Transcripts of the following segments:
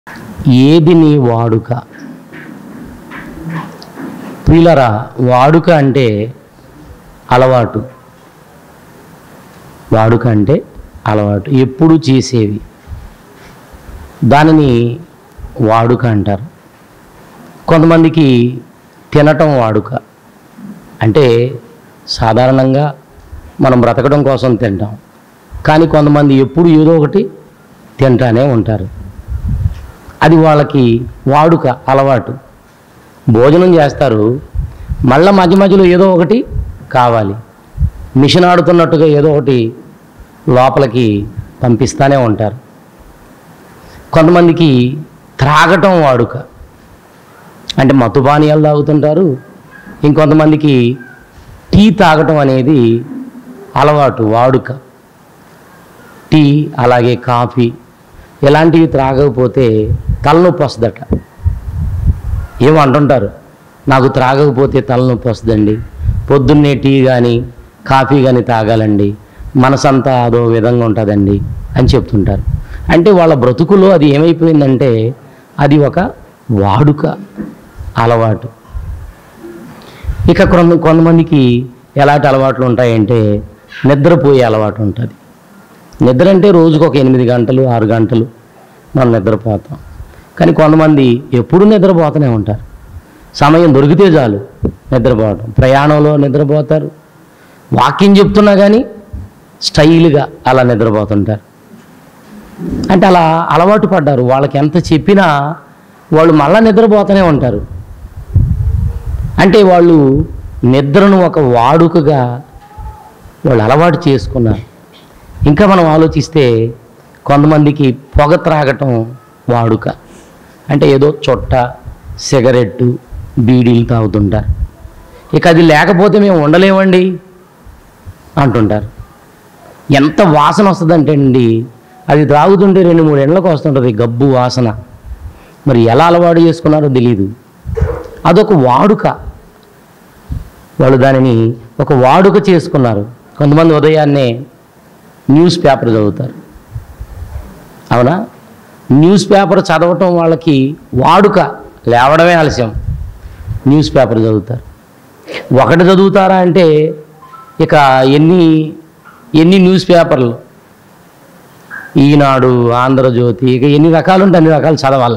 ఏది నీ వాడుక ప్రియులరా వాడుక అంటే అలవాటు వాడుక అంటే అలవాటు ఎప్పుడు చేసేవి దానిని వాడుక అంటారు కొంతమందికి తినటం వాడుక అంటే సాధారణంగా మనం బ్రతకడం కోసం తింటాం కానీ కొంతమంది ఎప్పుడు ఏదో ఒకటి తింటానే ఉంటారు అది వాళ్ళకి వాడుక అలవాటు భోజనం చేస్తారు మళ్ళీ మధ్య మధ్యలో ఏదో ఒకటి కావాలి మిషన్ ఆడుతున్నట్టుగా ఏదో ఒకటి లోపలికి పంపిస్తూనే ఉంటారు కొంతమందికి త్రాగటం వాడుక అంటే మత్తు పానీయాలు తాగుతుంటారు ఇంకొంతమందికి టీ తాగటం అనేది అలవాటు వాడుక టీ అలాగే కాఫీ ఇలాంటివి త్రాగకపోతే తలనొప్పి వస్తుందట ఏమో అంటుంటారు నాకు త్రాగకపోతే తలనొప్పి వస్తుందండి పొద్దున్నే టీ కానీ కాఫీ కానీ తాగాలండి మనసంతా అదో విధంగా ఉంటుందండి అని చెప్తుంటారు అంటే వాళ్ళ బ్రతుకులో అది ఏమైపోయిందంటే అది ఒక వాడుక అలవాటు ఇక కొంత కొంతమందికి ఎలాంటి అలవాట్లు ఉంటాయంటే నిద్రపోయే అలవాటు ఉంటుంది నిద్ర అంటే రోజుకు ఒక ఎనిమిది గంటలు ఆరు గంటలు మనం నిద్రపోతాం కానీ కొంతమంది ఎప్పుడు నిద్రపోతూనే ఉంటారు సమయం దొరికితే చాలు నిద్రపోవటం ప్రయాణంలో నిద్రపోతారు వాక్యం చెప్తున్నా కానీ స్టైల్గా అలా నిద్రపోతుంటారు అంటే అలా అలవాటు పడ్డారు వాళ్ళకి ఎంత చెప్పినా వాళ్ళు మళ్ళా నిద్రపోతూనే ఉంటారు అంటే వాళ్ళు నిద్రను ఒక వాడుకగా వాళ్ళు అలవాటు చేసుకున్నారు ఇంకా మనం ఆలోచిస్తే కొంతమందికి పొగ త్రాగటం వాడుక అంటే ఏదో చొట్ట సిగరెట్టు బీడీలు తాగుతుంటారు ఇక అది లేకపోతే మేము ఉండలేమండి అంటుంటారు ఎంత వాసన వస్తుందంటే అండి అది త్రాగుతుంటే రెండు మూడు ఎండ్లకు వస్తుంటుంది గబ్బు వాసన మరి ఎలా అలవాటు చేసుకున్నారో తెలియదు అదొక వాడుక వాళ్ళు దానిని ఒక వాడుక చేసుకున్నారు కొంతమంది ఉదయాన్నే న్యూస్ పేపర్ చదువుతారు అవునా న్యూస్ పేపర్ చదవటం వాళ్ళకి వాడుక లేవడమే ఆలస్యం న్యూస్ పేపర్ చదువుతారు ఒకటి చదువుతారా అంటే ఇక ఎన్ని ఎన్ని న్యూస్ పేపర్లు ఈనాడు ఆంధ్రజ్యోతి ఇక ఎన్ని రకాలు ఉంటే అన్ని రకాలు చదవాల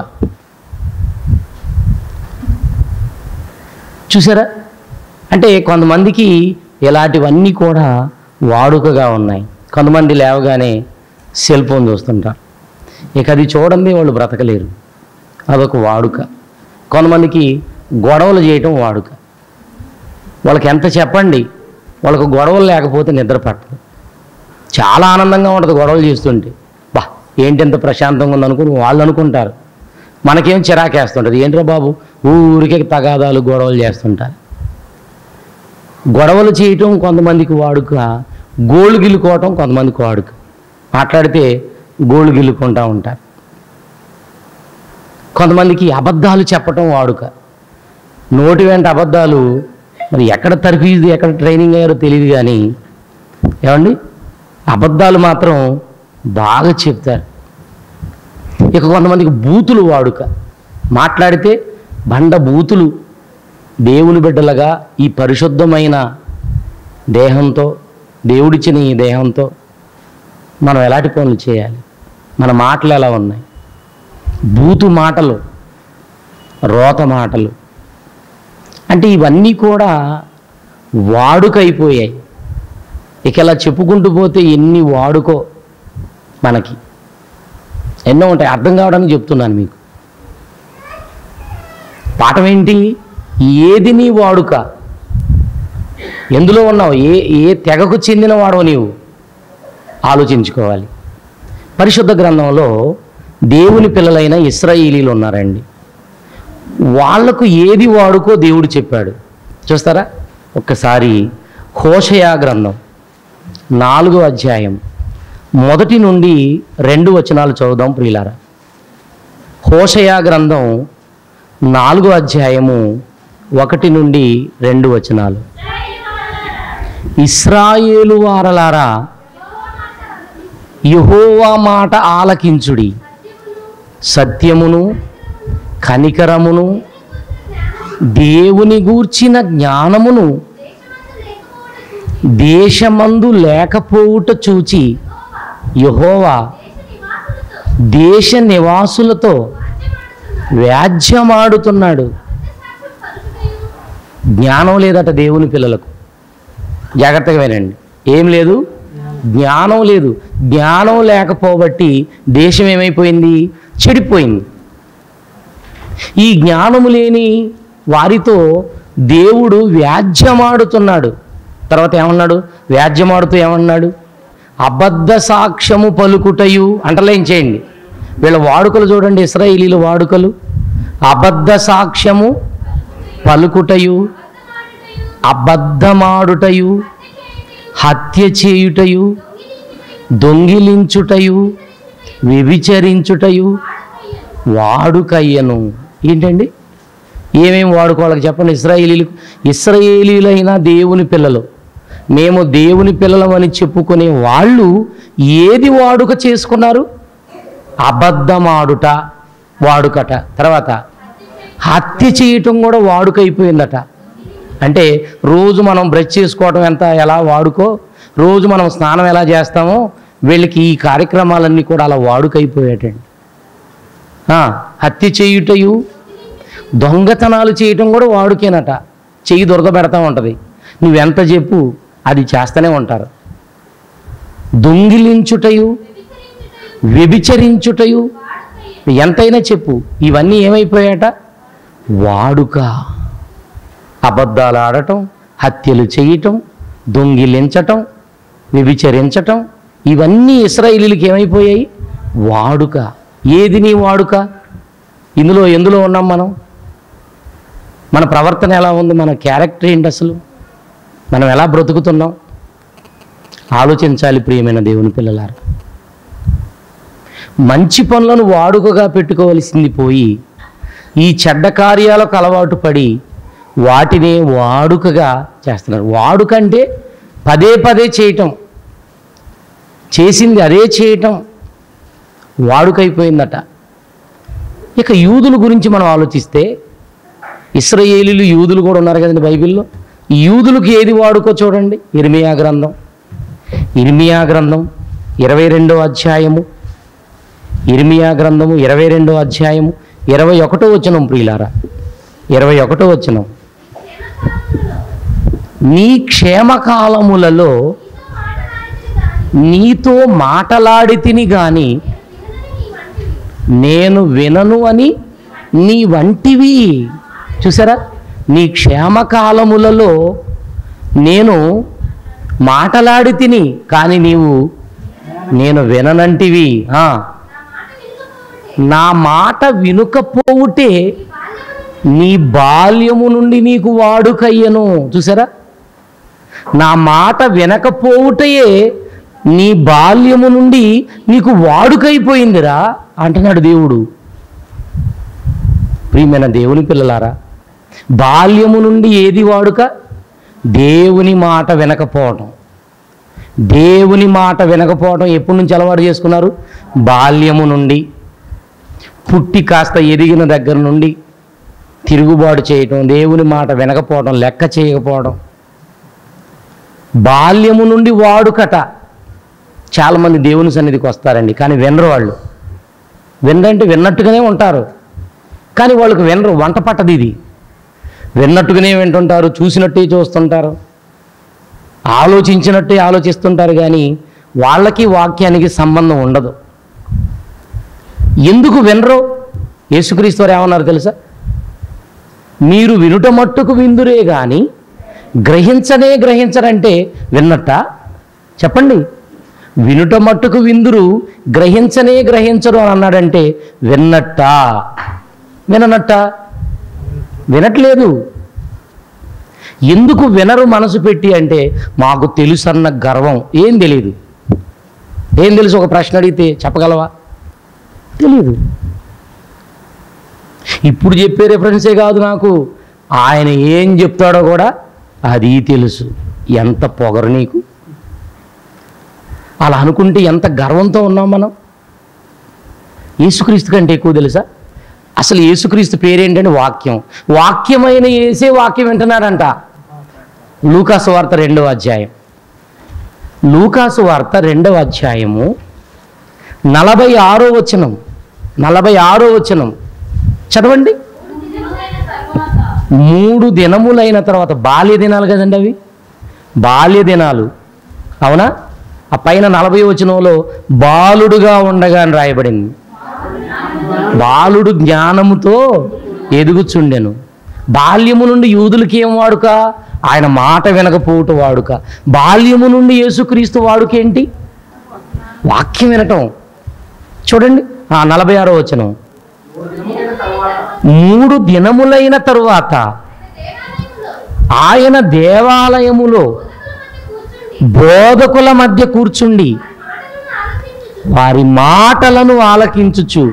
చూసారా అంటే కొంతమందికి ఇలాంటివన్నీ కూడా వాడుకగా ఉన్నాయి కొంతమంది లేవగానే సెల్ ఫోన్ చూస్తుంటారు ఇక అది చూడండి వాళ్ళు బ్రతకలేరు అదొక వాడుక కొంతమందికి గొడవలు చేయటం వాడుక వాళ్ళకి ఎంత చెప్పండి వాళ్ళకు గొడవలు లేకపోతే నిద్ర పట్టదు చాలా ఆనందంగా ఉంటుంది గొడవలు చేస్తుంటే బా ఏంటి ఎంత ప్రశాంతంగా ఉందనుకుని వాళ్ళు అనుకుంటారు మనకేం చిరాకేస్తుంటుంది ఏంట్రా బాబు ఊరికే తగాదాలు గొడవలు చేస్తుంటారు గొడవలు చేయటం కొంతమందికి వాడుక గోళ్ళు గిల్లుకోవటం కొంతమందికి వాడుక మాట్లాడితే గోళ్ళు గిల్లుకుంటూ ఉంటారు కొంతమందికి అబద్ధాలు చెప్పటం వాడుక నోటి వెంట అబద్ధాలు మరి ఎక్కడ తర్ఫీజు ఎక్కడ ట్రైనింగ్ అయ్యారో తెలియదు కానీ ఏమండి అబద్ధాలు మాత్రం బాగా చెప్తారు ఇక కొంతమందికి బూతులు వాడుక మాట్లాడితే బండ బూతులు దేవుని బిడ్డలుగా ఈ పరిశుద్ధమైన దేహంతో దేవుడిచ్చిన ఈ దేహంతో మనం ఎలాంటి పనులు చేయాలి మన మాటలు ఎలా ఉన్నాయి బూతు మాటలు రోత మాటలు అంటే ఇవన్నీ కూడా వాడుకైపోయాయి ఇక ఇలా చెప్పుకుంటూ పోతే ఎన్ని వాడుకో మనకి ఎన్నో ఉంటాయి అర్థం కావడానికి చెప్తున్నాను మీకు పాఠం ఏంటి ఏది నీ వాడుక ఎందులో ఉన్నావు ఏ ఏ తెగకు చెందిన వాడవు నీవు ఆలోచించుకోవాలి పరిశుద్ధ గ్రంథంలో దేవుని పిల్లలైన ఇస్రాయిలీలు ఉన్నారండి వాళ్లకు ఏది వాడుకో దేవుడు చెప్పాడు చూస్తారా ఒక్కసారి హోషయా గ్రంథం నాలుగో అధ్యాయం మొదటి నుండి రెండు వచనాలు చదువుదాం ప్రియులారా హోషయా గ్రంథం నాలుగో అధ్యాయము ఒకటి నుండి రెండు వచనాలు ఇస్రాయేలు వారలారా యహోవా మాట ఆలకించుడి సత్యమును కనికరమును దేవుని గూర్చిన జ్ఞానమును దేశమందు లేకపోవుట చూచి యహోవా దేశ నివాసులతో వ్యాజ్యమాడుతున్నాడు జ్ఞానం లేదట దేవుని పిల్లలకు జాగ్రత్తగా వినండి ఏం లేదు జ్ఞానం లేదు జ్ఞానం లేకపోబట్టి దేశం ఏమైపోయింది చెడిపోయింది ఈ జ్ఞానము లేని వారితో దేవుడు వ్యాజ్యమాడుతున్నాడు తర్వాత ఏమన్నాడు వ్యాజ్యమాడుతూ ఏమన్నాడు అబద్ధ సాక్ష్యము పలుకుటయు అంటలేం చేయండి వీళ్ళ వాడుకలు చూడండి ఇస్రాయేలీల వాడుకలు అబద్ధ సాక్ష్యము పలుకుటయు అబద్ధమాడుటయు హత్య చేయుటయు దొంగిలించుటయు వ్యభిచరించుటయు వాడుకయ్యను ఏంటండి ఏమేమి వాడుకోవాలి చెప్పండి ఇస్రాయేలీలు ఇస్రాయేలీలైన దేవుని పిల్లలు మేము దేవుని పిల్లలమని చెప్పుకునే వాళ్ళు ఏది వాడుక చేసుకున్నారు అబద్ధమాడుట వాడుకట తర్వాత హత్య చేయటం కూడా వాడుక అయిపోయిందట అంటే రోజు మనం బ్రష్ చేసుకోవడం ఎంత ఎలా వాడుకో రోజు మనం స్నానం ఎలా చేస్తామో వీళ్ళకి ఈ కార్యక్రమాలన్నీ కూడా అలా వాడుకైపోయాటండి ఆ, హత్య చేయుటయు దొంగతనాలు చేయటం కూడా వాడుకేనట చెయ్యి దురద పెడతా ఉంటుంది నువ్వెంత చెప్పు అది చేస్తూనే ఉంటారు దొంగిలించుటయు వ్యభిచరించుటయు ఎంతైనా చెప్పు ఇవన్నీ ఏమైపోయాట వాడుక అబద్ధాలు ఆడటం హత్యలు చేయటం దొంగిలించటం వ్యభిచరించటం ఇవన్నీ ఇస్రాయిలీలకి ఏమైపోయాయి వాడుక ఏది నీ వాడుక ఇందులో ఎందులో ఉన్నాం మనం మన ప్రవర్తన ఎలా ఉంది మన క్యారెక్టర్ ఏంటి అసలు మనం ఎలా బ్రతుకుతున్నాం ఆలోచించాలి ప్రియమైన దేవుని పిల్లలారా మంచి పనులను వాడుకగా పెట్టుకోవలసింది పోయి ఈ చెడ్డ కార్యాలకు అలవాటు పడి వాటిని వాడుకగా చేస్తున్నారు వాడుక అంటే పదే పదే చేయటం చేసింది అదే చేయటం వాడుకైపోయిందట ఇక యూదుల గురించి మనం ఆలోచిస్తే ఇస్రాయేలీలు యూదులు కూడా ఉన్నారు కదండి బైబిల్లో ఈ యూదులకు ఏది వాడుకో చూడండి ఇర్మియా గ్రంథం ఇర్మియా గ్రంథం ఇరవై రెండో అధ్యాయము ఇర్మియా గ్రంథము ఇరవై రెండో అధ్యాయము ఇరవై ఒకటో వచనం ప్రియులారా ఇరవై ఒకటో వచనం నీ క్షేమకాలములలో నీతో మాటలాడి తిని గాని నేను వినను అని నీ వంటివి చూసారా నీ క్షేమకాలములలో నేను మాటలాడి తిని కానీ నీవు నేను విననంటివి ఆ. నా మాట వినుకపోవుటే నీ బాల్యము నుండి నీకు వాడుకయ్యను చూసారా నా మాట వినకపోవుటయే నీ బాల్యము నుండి నీకు వాడుకైపోయిందిరా అంటున్నాడు దేవుడు ప్రియమైన దేవుని పిల్లలారా బాల్యము నుండి ఏది వాడుక దేవుని మాట వినకపోవటం దేవుని మాట వినకపోవటం ఎప్పటి నుంచి అలవాటు చేసుకున్నారు బాల్యము నుండి పుట్టి కాస్త ఎదిగిన దగ్గర నుండి తిరుగుబాటు చేయటం దేవుని మాట వినకపోవడం లెక్క చేయకపోవడం బాల్యము నుండి వాడుకట చాలామంది దేవుని సన్నిధికి వస్తారండి కానీ వినరు వాళ్ళు వినరంటే విన్నట్టుగానే ఉంటారు కానీ వాళ్ళకి వినరు వంట పట్టదు ఇది విన్నట్టుగానే వింటుంటారు చూసినట్టే చూస్తుంటారు ఆలోచించినట్టే ఆలోచిస్తుంటారు కానీ వాళ్ళకి వాక్యానికి సంబంధం ఉండదు ఎందుకు వినరు యేసుక్రీస్తు వారు ఏమన్నారు తెలుసా మీరు వినుట మట్టుకు విందురే కానీ గ్రహించనే గ్రహించరంటే విన్నట్ట చెప్పండి వినుట మట్టుకు విందురు గ్రహించనే గ్రహించరు అని అన్నాడంటే విన్నట్ట విననట్ట వినట్లేదు ఎందుకు వినరు మనసు పెట్టి అంటే మాకు తెలుసన్న గర్వం ఏం తెలియదు ఏం తెలుసు ఒక ప్రశ్న అడిగితే చెప్పగలవా తెలియదు ఇప్పుడు చెప్పే రెఫరెన్సే కాదు నాకు ఆయన ఏం చెప్తాడో కూడా అది తెలుసు ఎంత పొగరు నీకు అలా అనుకుంటే ఎంత గర్వంతో ఉన్నాం మనం యేసుక్రీస్తు కంటే ఎక్కువ తెలుసా అసలు యేసుక్రీస్తు పేరేంటంటే వాక్యం వాక్యమైన ఏసే వాక్యం వింటున్నాడంట లూకాసు వార్త రెండవ అధ్యాయం లూకాసు వార్త రెండవ అధ్యాయము నలభై ఆరో వచనం నలభై ఆరో వచనం చదవండి మూడు దినములైన తర్వాత బాల్య దినాలు కదండి అవి బాల్య దినాలు అవునా ఆ పైన నలభై వచనంలో బాలుడుగా ఉండగా అని రాయబడింది బాలుడు జ్ఞానముతో ఎదుగుచుండెను బాల్యము నుండి యూదులకి ఏం వాడుక ఆయన మాట వినకపోవుట వాడుక బాల్యము నుండి యేసుక్రీస్తు వాడుకేంటి వాక్యం వినటం చూడండి ఆ నలభై ఆరో వచనం మూడు దినములైన తరువాత ఆయన దేవాలయములో బోధకుల మధ్య కూర్చుండి వారి మాటలను ఆలకించుచు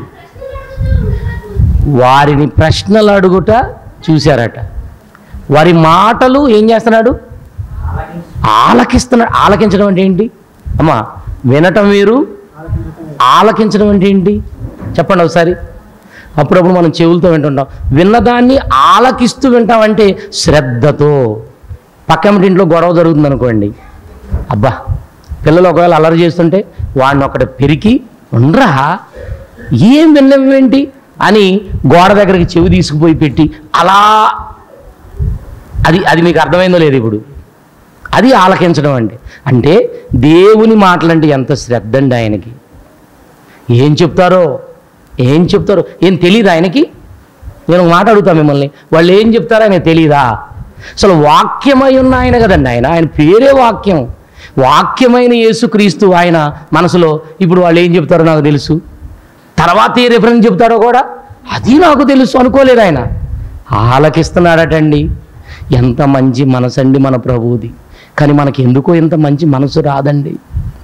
వారిని ప్రశ్నలు అడుగుట చూశారట వారి మాటలు ఏం చేస్తున్నాడు ఆలకిస్తున్నాడు ఆలకించడం అంటే ఏంటి అమ్మా వినటం వేరు ఆలకించడం అంటే ఏంటి చెప్పండి ఒకసారి అప్పుడప్పుడు మనం చెవులతో వింటుంటాం విన్నదాన్ని ఆలకిస్తూ వింటామంటే శ్రద్ధతో పక్కన ఇంట్లో గొడవ జరుగుతుంది అనుకోండి అబ్బా పిల్లలు ఒకవేళ అల్లరి చేస్తుంటే వాడిని ఒకటి పెరికి ఉండరా ఏం విన్నవేంటి అని గోడ దగ్గరికి చెవి తీసుకుపోయి పెట్టి అలా అది అది మీకు అర్థమైందో లేదు ఇప్పుడు అది ఆలకించడం అంటే అంటే దేవుని మాటలంటే ఎంత శ్రద్ధ అండి ఆయనకి ఏం చెప్తారో ఏం చెప్తారో ఏం తెలియదు ఆయనకి నేను ఒక మాట అడుగుతా మిమ్మల్ని వాళ్ళు ఏం చెప్తారో ఆయన తెలియదా అసలు వాక్యమై ఉన్న ఆయన కదండి ఆయన ఆయన పేరే వాక్యం వాక్యమైన యేసుక్రీస్తు ఆయన మనసులో ఇప్పుడు వాళ్ళు ఏం చెప్తారో నాకు తెలుసు తర్వాత ఏ రిఫరెన్స్ చెప్తారో కూడా అది నాకు తెలుసు అనుకోలేదు ఆయన ఆలకిస్తున్నాడటండి ఎంత మంచి మనసండి మన ప్రభువుది కానీ మనకి ఎందుకో ఇంత మంచి మనసు రాదండి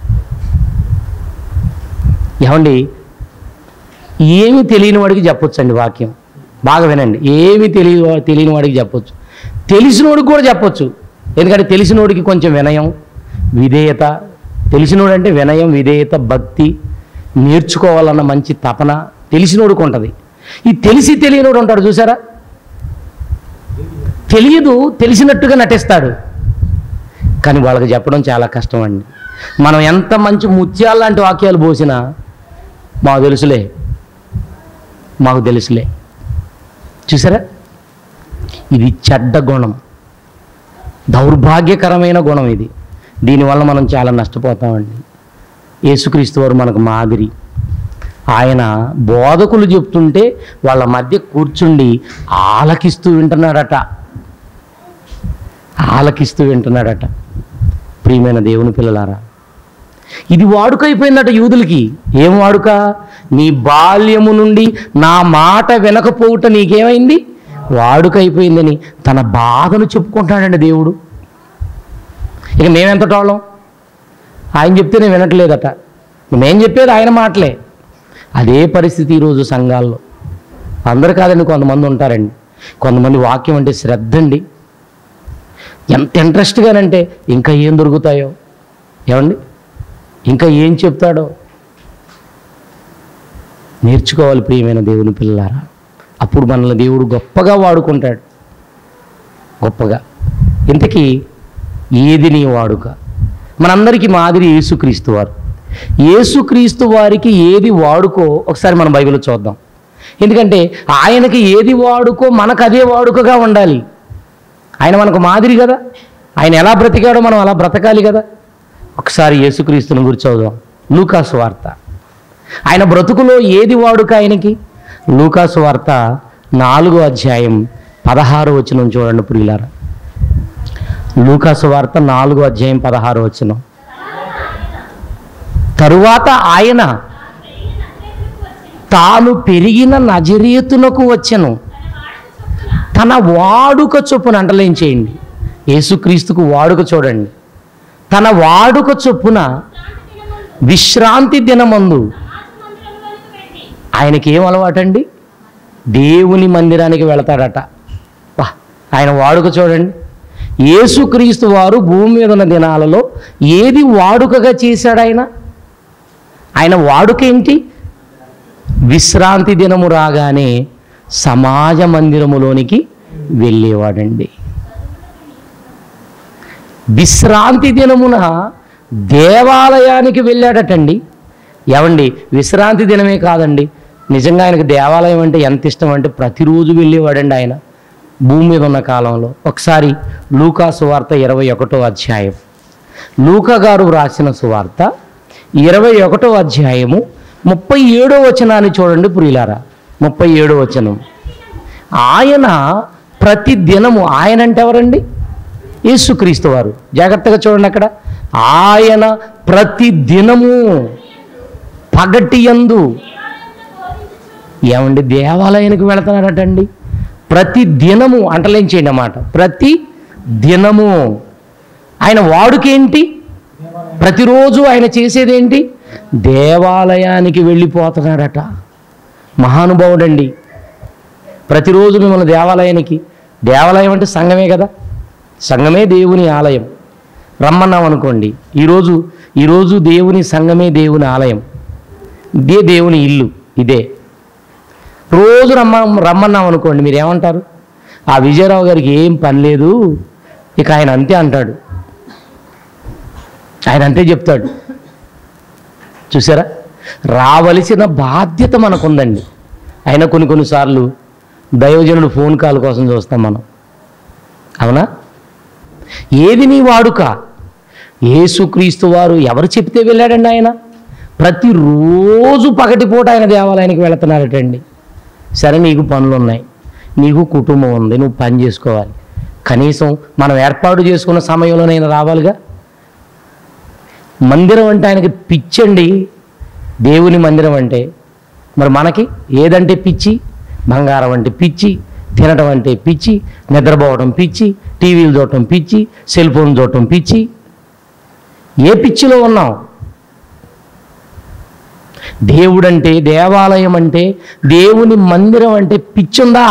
ఏమండి ఏమి తెలియని వాడికి చెప్పొచ్చండి వాక్యం బాగా వినండి ఏమి తెలియ తెలియని వాడికి చెప్పొచ్చు తెలిసినోడికి కూడా చెప్పొచ్చు ఎందుకంటే తెలిసినోడికి కొంచెం వినయం విధేయత తెలిసినోడు అంటే వినయం విధేయత భక్తి నేర్చుకోవాలన్న మంచి తపన తెలిసినోడికి ఉంటుంది ఈ తెలిసి తెలియనోడు ఉంటాడు చూసారా తెలియదు తెలిసినట్టుగా నటిస్తాడు కానీ వాళ్ళకి చెప్పడం చాలా కష్టం అండి మనం ఎంత మంచి ముత్యాలు లాంటి వాక్యాలు పోసినా మాకు తెలుసులే మాకు తెలుసులే చూసారా ఇది చెడ్డ గుణం దౌర్భాగ్యకరమైన గుణం ఇది దీనివల్ల మనం చాలా నష్టపోతామండి యేసుక్రీస్తు వారు మనకు మాదిరి ఆయన బోధకులు చెప్తుంటే వాళ్ళ మధ్య కూర్చుండి ఆలకిస్తూ వింటున్నాడట ఆలకిస్తూ వింటున్నాడట ప్రియమైన దేవుని పిల్లలారా ఇది వాడుక అయిపోయిందట యూదులకి ఏం వాడుక నీ బాల్యము నుండి నా మాట వినకపోవుట నీకేమైంది వాడుక అయిపోయిందని తన బాధను చెప్పుకుంటాడండి దేవుడు ఇక మేమెంత టోళం ఆయన చెప్తే నేను వినట్లేదట మేము చెప్పేది ఆయన మాటలే అదే పరిస్థితి ఈరోజు సంఘాల్లో అందరు కాదండి కొంతమంది ఉంటారండి కొంతమంది వాక్యం అంటే శ్రద్ధ అండి ఎంత ఇంట్రెస్ట్గానంటే ఇంకా ఏం దొరుకుతాయో ఏమండి ఇంకా ఏం చెప్తాడో నేర్చుకోవాలి ప్రియమైన దేవుని పిల్లలారా అప్పుడు మనల్ని దేవుడు గొప్పగా వాడుకుంటాడు గొప్పగా ఇంతకీ ఏది నీ వాడుక మనందరికీ మాదిరి యేసుక్రీస్తు వారు యేసుక్రీస్తు వారికి ఏది వాడుకో ఒకసారి మనం బైబిల్లో చూద్దాం ఎందుకంటే ఆయనకి ఏది వాడుకో మనకు అదే వాడుకగా ఉండాలి ఆయన మనకు మాదిరి కదా ఆయన ఎలా బ్రతికాడో మనం అలా బ్రతకాలి కదా ఒకసారి యేసుక్రీస్తుని గురించి చదుదాం లూకాసు వార్త ఆయన బ్రతుకులో ఏది వాడుక ఆయనకి లూకాసు వార్త నాలుగో అధ్యాయం పదహారు వచనం చూడండి ప్రియులారా లూకాసు వార్త నాలుగో అధ్యాయం పదహారు వచనం తరువాత ఆయన తాను పెరిగిన నజరేతునకు వచ్చెను తన వాడుక చొప్పున అంటలేం చేయండి యేసుక్రీస్తుకు వాడుక చూడండి తన వాడుక చొప్పున విశ్రాంతి దినమందు ఆయనకి ఏం అలవాటండి దేవుని మందిరానికి వెళతాడట వా ఆయన వాడుక చూడండి యేసుక్రీస్తు వారు భూమి మీద ఉన్న దినాలలో ఏది వాడుకగా చేశాడు ఆయన ఆయన వాడుక ఏంటి విశ్రాంతి దినము రాగానే సమాజ మందిరములోనికి వెళ్ళేవాడండి విశ్రాంతి దినమున దేవాలయానికి వెళ్ళాడటండి ఏమండి విశ్రాంతి దినమే కాదండి నిజంగా ఆయనకు దేవాలయం అంటే ఎంత ఇష్టం అంటే ప్రతిరోజు వెళ్ళేవాడండి ఆయన భూమి మీద ఉన్న కాలంలో ఒకసారి లూకా సువార్త ఇరవై ఒకటో అధ్యాయం లూకా గారు వ్రాసిన సువార్త ఇరవై ఒకటో అధ్యాయము ముప్పై ఏడో వచనాన్ని చూడండి పురిలారా ముప్పై ఏడో వచనం ఆయన ప్రతి దినము ఆయన అంటే ఎవరండి యేసుక్రీస్తు వారు జాగ్రత్తగా చూడండి అక్కడ ఆయన ప్రతి దినము పగటి యందు ఏమండి దేవాలయానికి వెళుతున్నాడటండి ప్రతి దినము అంటలేం చేయండి అన్నమాట ప్రతి దినము ఆయన వాడుకేంటి ప్రతిరోజు ఆయన చేసేదేంటి దేవాలయానికి వెళ్ళిపోతున్నాడట మహానుభావుడండి ప్రతిరోజు మిమ్మల్ని దేవాలయానికి దేవాలయం అంటే సంఘమే కదా సంఘమే దేవుని ఆలయం రమ్మన్నాం అనుకోండి ఈరోజు ఈరోజు దేవుని సంఘమే దేవుని ఆలయం ఇదే దేవుని ఇల్లు ఇదే రోజు రమ్మ రమ్మన్నాం అనుకోండి మీరు ఏమంటారు ఆ విజయరావు గారికి ఏం పని లేదు ఇక ఆయన అంతే అంటాడు ఆయన అంతే చెప్తాడు చూసారా రావలసిన బాధ్యత మనకుందండి అయినా కొన్ని కొన్నిసార్లు దైవజనుడు ఫోన్ కాల్ కోసం చూస్తాం మనం అవునా ఏది నీ వాడుక యేసుక్రీస్తు వారు ఎవరు చెప్తే వెళ్ళాడండి ఆయన ప్రతిరోజు పగటిపూట ఆయన దేవాలయానికి వెళుతున్నారటండి సరే నీకు పనులు ఉన్నాయి నీకు కుటుంబం ఉంది నువ్వు పని చేసుకోవాలి కనీసం మనం ఏర్పాటు చేసుకున్న సమయంలోనైనా రావాలిగా మందిరం అంటే ఆయనకి పిచ్చండి దేవుని మందిరం అంటే మరి మనకి ఏదంటే పిచ్చి బంగారం అంటే పిచ్చి తినడం అంటే పిచ్చి నిద్రపోవడం పిచ్చి టీవీలు చూడటం పిచ్చి సెల్ ఫోన్ చూడటం పిచ్చి ఏ పిచ్చిలో ఉన్నాం దేవుడంటే దేవాలయం అంటే దేవుని మందిరం అంటే పిచ్చుందా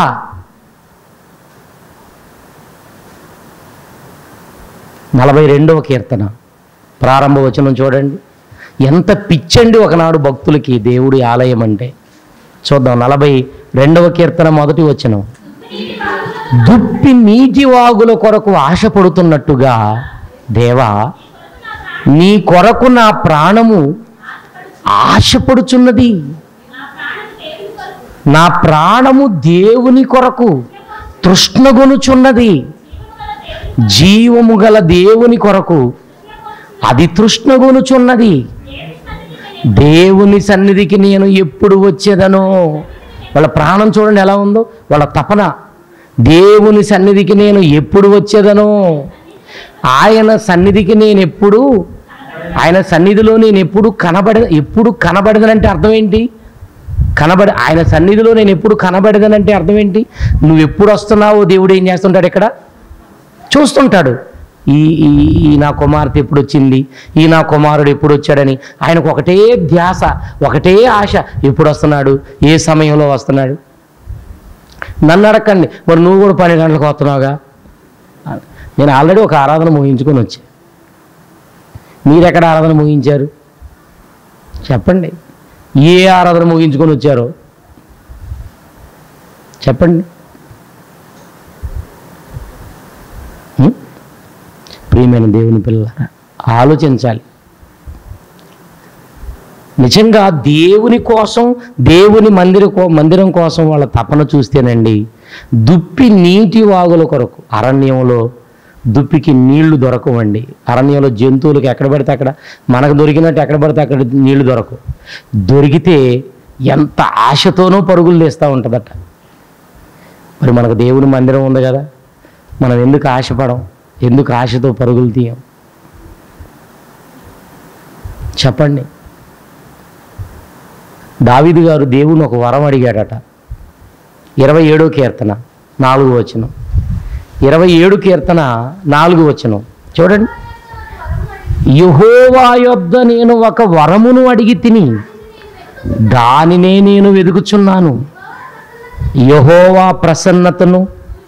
నలభై రెండవ కీర్తన ప్రారంభ వచనం చూడండి ఎంత పిచ్చండి ఒకనాడు భక్తులకి దేవుడి ఆలయం అంటే చూద్దాం నలభై రెండవ కీర్తన మొదటి వచనం దుప్పి నీటి వాగుల కొరకు ఆశపడుతున్నట్టుగా దేవా నీ కొరకు నా ప్రాణము ఆశపడుచున్నది నా ప్రాణము దేవుని కొరకు తృష్ణగొనుచున్నది జీవము గల దేవుని కొరకు అది తృష్ణగొనుచున్నది దేవుని సన్నిధికి నేను ఎప్పుడు వచ్చేదనో వాళ్ళ ప్రాణం చూడండి ఎలా ఉందో వాళ్ళ తపన దేవుని సన్నిధికి నేను ఎప్పుడు వచ్చేదనో ఆయన సన్నిధికి నేను ఎప్పుడు ఆయన సన్నిధిలో నేను ఎప్పుడు కనబడ ఎప్పుడు కనబడదనంటే అర్థం ఏంటి కనబడి ఆయన సన్నిధిలో నేను ఎప్పుడు కనబడదనంటే అర్థం ఏంటి నువ్వు ఎప్పుడు వస్తున్నావో దేవుడు ఏం చేస్తుంటాడు ఇక్కడ చూస్తుంటాడు ఈ ఈ ఈ నా కుమార్తె ఎప్పుడు వచ్చింది ఈ నా కుమారుడు ఎప్పుడు వచ్చాడని ఆయనకు ఒకటే ధ్యాస ఒకటే ఆశ ఎప్పుడు వస్తున్నాడు ఏ సమయంలో వస్తున్నాడు నన్ను అడగండి మరి నువ్వు కూడా పన్నెండు గంటలకు వస్తున్నావుగా నేను ఆల్రెడీ ఒక ఆరాధన ముగించుకొని వచ్చా మీరు ఎక్కడ ఆరాధన ముగించారు చెప్పండి ఏ ఆరాధన ముగించుకొని వచ్చారో చెప్పండి హ్మ్? ప్రియమైన దేవుని పిల్లలారా ఆలోచించాలి నిజంగా దేవుని కోసం దేవుని మందిర కో- మందిరం కోసం వాళ్ళ తపన చూస్తేనండి దుప్పి నీటి వాగుల కొరకు అరణ్యంలో దుప్పికి నీళ్లు దొరకవండి అరణ్యంలో జంతువులకు ఎక్కడ పడితే అక్కడ మనకు దొరికినట్టు ఎక్కడ పడితే అక్కడ నీళ్లు దొరకవు దొరికితే ఎంత ఆశతోనూ పరుగులు తీస్తూ ఉంటుందట మరి మనకు దేవుని మందిరం ఉంది కదా మనం ఎందుకు ఆశపడం ఎందుకు ఆశతో పరుగులు తీయం చెప్పండి దావీదు గారు దేవుని ఒక వరం అడిగాడట ఇరవై ఏడో కీర్తన నాలుగు వచనం ఇరవై ఏడు కీర్తన నాలుగు వచనం చూడండి యహోవా యొద్ద నేను ఒక వరమును అడిగి తిని దానినే నేను వెదుకుచున్నాను యహోవా ప్రసన్నతను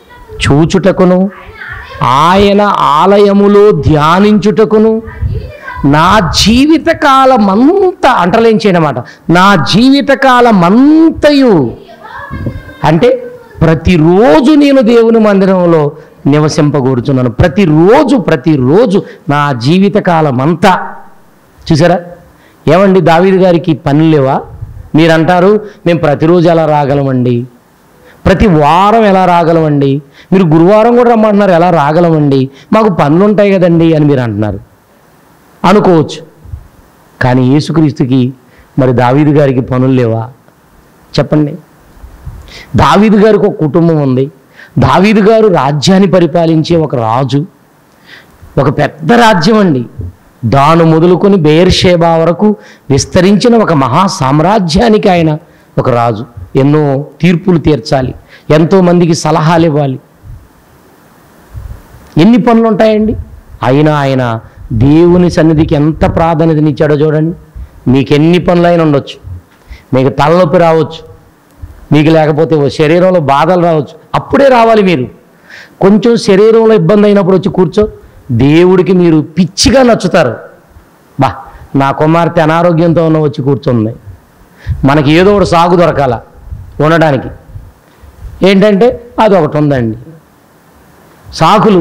చూచుటకును ఆయన ఆలయములో ధ్యానించుటకును నా జీవితకాలం అంతా అంటలేంచేయనమాట నా జీవితకాలం అంతయు అంటే ప్రతిరోజు నేను దేవుని మందిరంలో నివసింపగోరుచున్నాను ప్రతిరోజు ప్రతిరోజు నా జీవితకాలం అంతా చూసారా ఏమండి దావీదు గారికి పనులు లేవా మీరు అంటారు మేము ప్రతిరోజు ఎలా రాగలమండి ప్రతి వారం ఎలా రాగలమండి మీరు గురువారం కూడా రమ్మంటున్నారు ఎలా రాగలమండి మాకు పనులు ఉంటాయి కదండి అని మీరు అంటున్నారు అనుకోవచ్చు కానీ యేసుక్రీస్తుకి మరి దావీదు గారికి పనులు లేవా చెప్పండి దావీదు గారికి ఒక కుటుంబం ఉంది దావీదు గారు రాజ్యాన్ని పరిపాలించే ఒక రాజు ఒక పెద్ద రాజ్యం అండి దాను మొదలుకొని బేర్షేబా వరకు విస్తరించిన ఒక మహా సామ్రాజ్యానికి ఆయన ఒక రాజు ఎన్నో తీర్పులు తీర్చాలి ఎంతో మందికి సలహాలు ఇవ్వాలి ఎన్ని పనులు ఉంటాయండి అయినా ఆయన దేవుని సన్నిధికి ఎంత ప్రాధాన్యతనిచ్చాడో చూడండి మీకు ఎన్ని పనులైనా ఉండొచ్చు మీకు తలనొప్పి రావచ్చు మీకు లేకపోతే ఓ శరీరంలో బాధలు రావచ్చు అప్పుడే రావాలి మీరు కొంచెం శరీరంలో ఇబ్బంది అయినప్పుడు వచ్చి కూర్చో దేవుడికి మీరు పిచ్చిగా నచ్చుతారు బా నా కుమార్తె అనారోగ్యంతో ఉన్న వచ్చి కూర్చుంది మనకి ఏదో ఒకటి సాగు దొరకాల ఉండడానికి ఏంటంటే అది ఒకటి ఉందండి సాకులు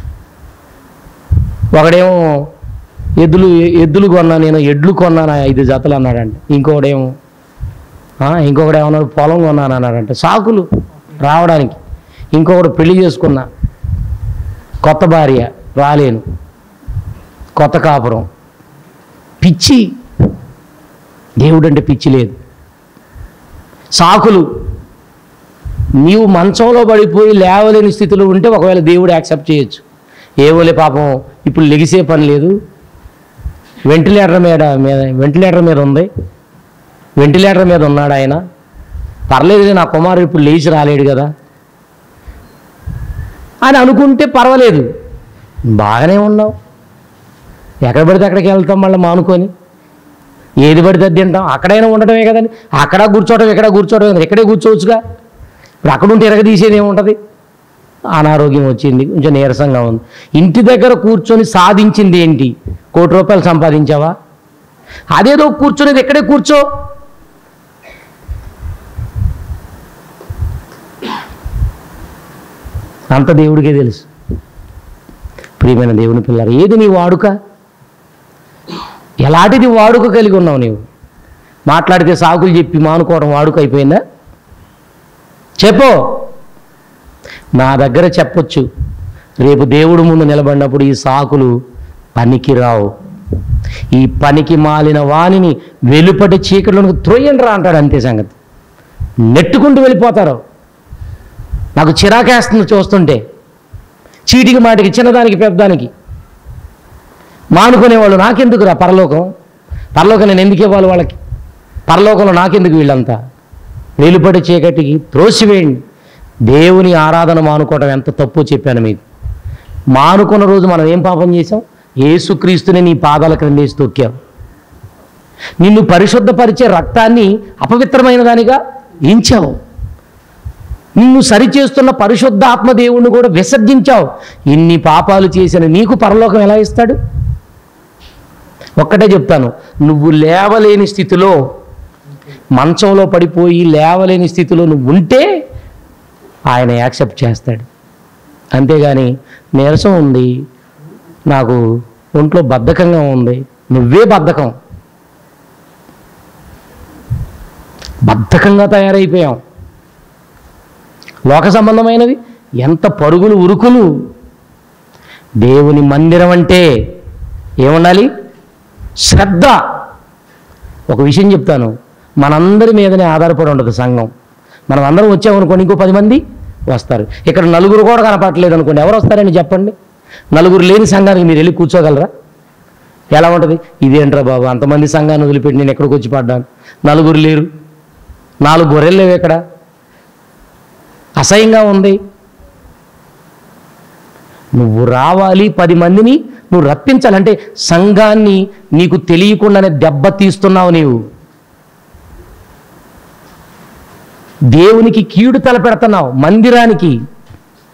ఒకడేమో ఎద్దులు ఎద్దులు కొన్నా నేను ఎడ్లు కొన్నాను ఐదు జతలు అన్నాడంట ఇంకొకడేమో ఆ, ఇంకొకడు ఏమన్నాడు పొలం కొన్నాను అన్నాడంట సాకులు రావడానికి ఇంకొకడు పెళ్లి చేసుకున్నా కొత్త భార్య రాలేను కొత్త కాపురం పిచ్చి దేవుడంటే పిచ్చి లేదు సాకులు నీవు మంచంలో పడిపోయి లేవలేని స్థితిలో ఉంటే ఒకవేళ దేవుడు యాక్సెప్ట్ చేయొచ్చు ఏవోలే పాపం ఇప్పుడు లెగిసే పని లేదు వెంటిలేటర్ మీద మీద వెంటిలేటర్ మీద ఉంది వెంటిలేటర్ మీద ఉన్నాడు ఆయన పర్లేదు నా కుమారుడు ఇప్పుడు లేచి రాలేడు కదా అని అనుకుంటే పర్వాలేదు బాగానే ఉన్నావు ఎక్కడ పడితే అక్కడికి వెళ్తాం మళ్ళీ మానుకొని ఏది పడితే అది తింటాం అక్కడైనా ఉండటమే కదండి అక్కడ కూర్చోవడం ఇక్కడ కూర్చోవడం కదా, ఇక్కడే కూర్చోవచ్చుగా ఇప్పుడు అక్కడ ఉంటే ఎరగదీసేది ఏముంటుంది అనారోగ్యం వచ్చింది కొంచెం నీరసంగా ఉంది ఇంటి దగ్గర కూర్చొని సాధించింది ఏంటి కోటి రూపాయలు సంపాదించావా అదేదో కూర్చొనేది ఎక్కడే కూర్చో అంత దేవుడికే తెలుసు ప్రియమైన దేవుని పిల్లలు ఏది నీ వాడుక ఎలాంటిది వాడుక కలిగి ఉన్నావు నీవు మాట్లాడితే సాకులు చెప్పి మానుకోవడం వాడుక అయిపోయిందా చెప్పు నా దగ్గర చెప్పొచ్చు రేపు దేవుడు ముందు నిలబడినప్పుడు ఈ సాకులు పనికి రావు ఈ పనికి మాలిన వాణిని వెలుపటి చీకట్లోనికి త్రోయండి రా అంటాడు అంతే సంగతి నెట్టుకుంటూ వెళ్ళిపోతారు నాకు చిరాకేస్తుంది చూస్తుంటే చీటికి మాటికి చిన్నదానికి పెద్దదానికి మానుకునేవాళ్ళు నాకెందుకు రా పరలోకం పరలోకం నేను ఎందుకు ఇవ్వాలి వాళ్ళకి పరలోకంలో నాకెందుకు వీళ్ళంతా వెలుపడి చీకటికి త్రోసివేయండి దేవుని ఆరాధన మానుకోవడం ఎంత తప్పు చెప్పాను మీకు మానుకున్న రోజు మనం ఏం పాపం చేసాం ఏసుక్రీస్తుని నీ పాదాల క్రింద వేసి తొక్కావు నిన్ను పరిశుద్ధపరిచే రక్తాన్ని అపవిత్రమైన దానిగా ఎంచావు నిన్ను సరిచేస్తున్న పరిశుద్ధాత్మ దేవుణ్ణి కూడా విసర్జించావు ఇన్ని పాపాలు చేసిన నీకు పరలోకం ఎలా ఇస్తాడు ఒక్కటే చెప్తాను నువ్వు లేవలేని స్థితిలో మంచంలో పడిపోయి లేవలేని స్థితిలో నువ్వు ఉంటే ఆయన యాక్సెప్ట్ చేస్తాడు అంతేగాని నీరసం ఉంది నాకు ఒంట్లో బద్ధకంగా ఉంది నువ్వే బద్ధకం బద్ధకంగా తయారైపోయాం లోక సంబంధమైనవి ఎంత పరుగులు ఉరుకులు దేవుని మందిరం అంటే ఏముండాలి శ్రద్ధ ఒక విషయం చెప్తాను మనందరి మీదనే ఆధారపడి ఉండదు సంఘం మనం అందరం వచ్చామనుకోండి ఇంకో పది మంది వస్తారు ఇక్కడ నలుగురు కూడా కనపడలేదు అనుకోండి ఎవరు వస్తారని చెప్పండి నలుగురు లేని సంఘానికి మీరు వెళ్ళి కూర్చోగలరా ఎలా ఉంటుంది ఇదేంట్రా బాబు అంతమంది సంఘాన్ని వదిలిపెట్టి నేను ఎక్కడికి వచ్చి పడ్డాను నలుగురు లేరు నాలుగు గొర్రెలు లేవు ఇక్కడ అసహ్యంగా ఉంది నువ్వు రావాలి పది మందిని నువ్వు రప్పించాలంటే సంఘాన్ని నీకు తెలియకుండానే దెబ్బ తీస్తున్నావు నీవు దేవునికి కీడు తలపెడుతున్నావు మందిరానికి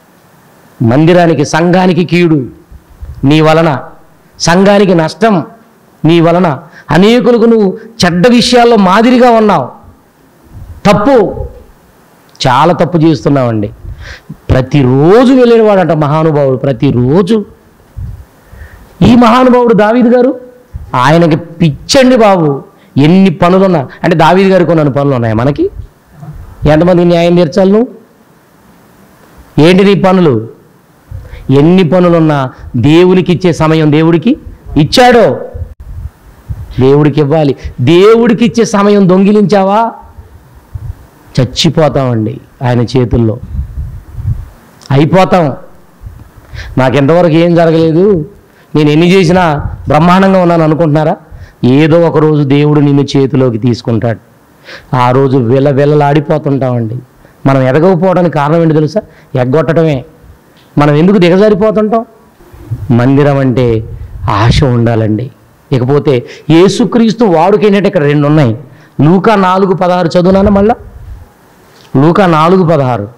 మందిరానికి సంఘానికి కీడు నీ వలన సంఘానికి నష్టం నీ వలన అనేకులకు నువ్వు చెడ్డ విషయాల్లో మాదిరిగా ఉన్నావు తప్పు చాలా తప్పు చేస్తున్నావండి ప్రతిరోజు వెళ్ళేవాడంట మహానుభావుడు ప్రతిరోజు ఈ మహానుభావుడు దావీదు గారు ఆయనకి పిచ్చండి బాబు ఎన్ని పనులున్నా అంటే దావీదు గారికి కొన్ని పనులు ఉన్నాయి మనకి ఎంతమందికి న్యాయం తీర్చాలి నువ్వు ఏంటి నీ పనులు ఎన్ని పనులున్నా దేవునికి ఇచ్చే సమయం దేవుడికి ఇచ్చాడో దేవుడికి ఇవ్వాలి దేవుడికి ఇచ్చే సమయం దొంగిలించావా చచ్చిపోతామండి ఆయన చేతుల్లో అయిపోతాం నాకెంతవరకు ఏం జరగలేదు నేను ఎన్ని చేసినా బ్రహ్మాండంగా ఉన్నాను అనుకుంటున్నారా ఏదో ఒక రోజు దేవుడు నిన్ను చేతిలోకి తీసుకుంటాడు ఆ రోజు వెల వెల్లలాడిపోతుంటామండి మనం ఎదగకపోవడానికి కారణం ఏంటి తెలుసా ఎగ్గొట్టడమే మనం ఎందుకు దిగజారిపోతుంటాం మందిరం అంటే ఆశ ఉండాలండి ఇకపోతే యేసుక్రీస్తు వాడుకైనట్టు ఇక్కడ రెండు ఉన్నాయి లూకా నాలుగు పదహారు చదువునాను మళ్ళా లూకా నాలుగు పదహారు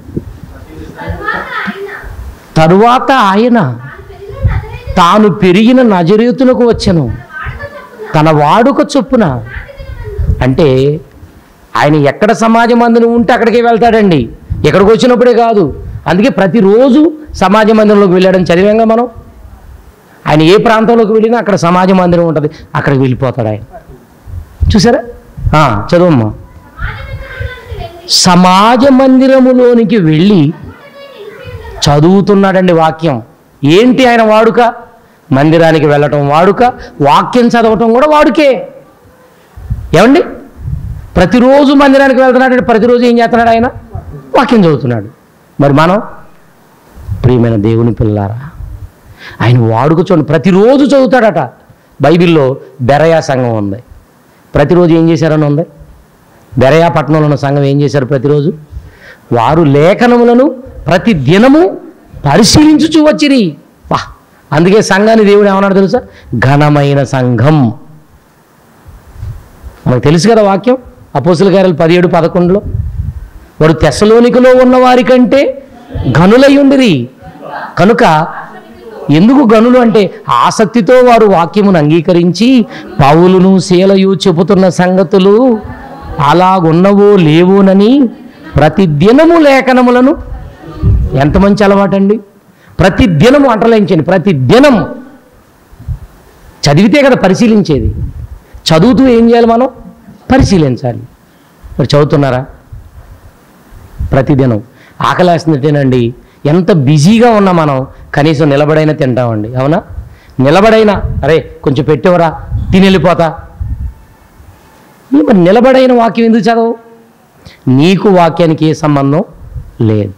తరువాత ఆయన తరువాత ఆయన తాను పెరిగిన నజరేతు తాను పెరిగిన నజరేతులకు వచ్చెను వాడుక చొప్పున తన వాడుక చొప్పున అంటే ఆయన ఎక్కడ సమాజ మందిరం ఉంటే అక్కడికే వెళ్తాడండి ఎక్కడికి వచ్చినప్పుడే కాదు అందుకే ప్రతిరోజు సమాజ మందిరంలోకి వెళ్ళాడని చదివాంగా మనం ఆయన ఏ ప్రాంతంలోకి వెళ్ళినా అక్కడ సమాజ మందిరం ఉంటుంది అక్కడికి వెళ్ళిపోతాడు ఆయన చూసారా ఆ, చదువమ్మా సమాజ మందిరములోనికి వెళ్ళి సమాజ మందిరములోనికి వెళ్ళి చదువుతున్నాడండి వాక్యం ఏంటి ఆయన వాడుక మందిరానికి వెళ్ళటం వాడుక వాక్యం చదవటం కూడా వాడుకే ఏమండి ప్రతిరోజు మందిరానికి వెళ్తున్నాడు ప్రతిరోజు ఏం చేస్తున్నాడు ఆయన వాక్యం చదువుతున్నాడు మరి మనం ప్రియమైన దేవుని పిల్లారా ఆయన వాడుక చూడండి ప్రతిరోజు చదువుతాడట బైబిల్లో బెరయా సంఘం ఉంది ప్రతిరోజు ఏం చేశారని ఉంది బెరయా పట్టణంలో ఉన్న సంఘం ఏం చేశారు ప్రతిరోజు వారు లేఖనములను ప్రతి దినము పరిశీలించుచు వచ్చిరి వా అందుకే సంఘాన్ని దేవుడు ఏమన్నాడు తెలుసా ఘనమైన సంఘం మనకు తెలుసు కదా వాక్యం అపోసుల గారు పదిహేడు పదకొండులో వారు తెసలోనికలో ఉన్న వారి కంటే గనులై ఉండిరి కనుక ఎందుకు గనులు అంటే ఆసక్తితో వారు వాక్యమును అంగీకరించి పౌలును శీలయు చెబుతున్న సంగతులు అలాగున్నవో లేవోనని ప్రతి దినము లేఖనములను ఎంత మంచి అలవాటండి ప్రతి దినము అంటలేంచండి ప్రతి దినం చదివితే కదా పరిశీలించేది చదువుతూ ఏం చేయాలి మనం పరిశీలించాలి మరి చదువుతున్నారా ప్రతిదినం ఆకలేస్తుంటేనండి ఎంత బిజీగా ఉన్నా మనం కనీసం నిలబడైనా తింటామండి అవునా నిలబడైనా అరే కొంచెం పెట్టేవరా తిని వెళ్ళిపోతా ఈ మరి నిలబడైన వాక్యం ఎందుకు చదవు నీకు వాక్యానికి ఏ సంబంధం లేదు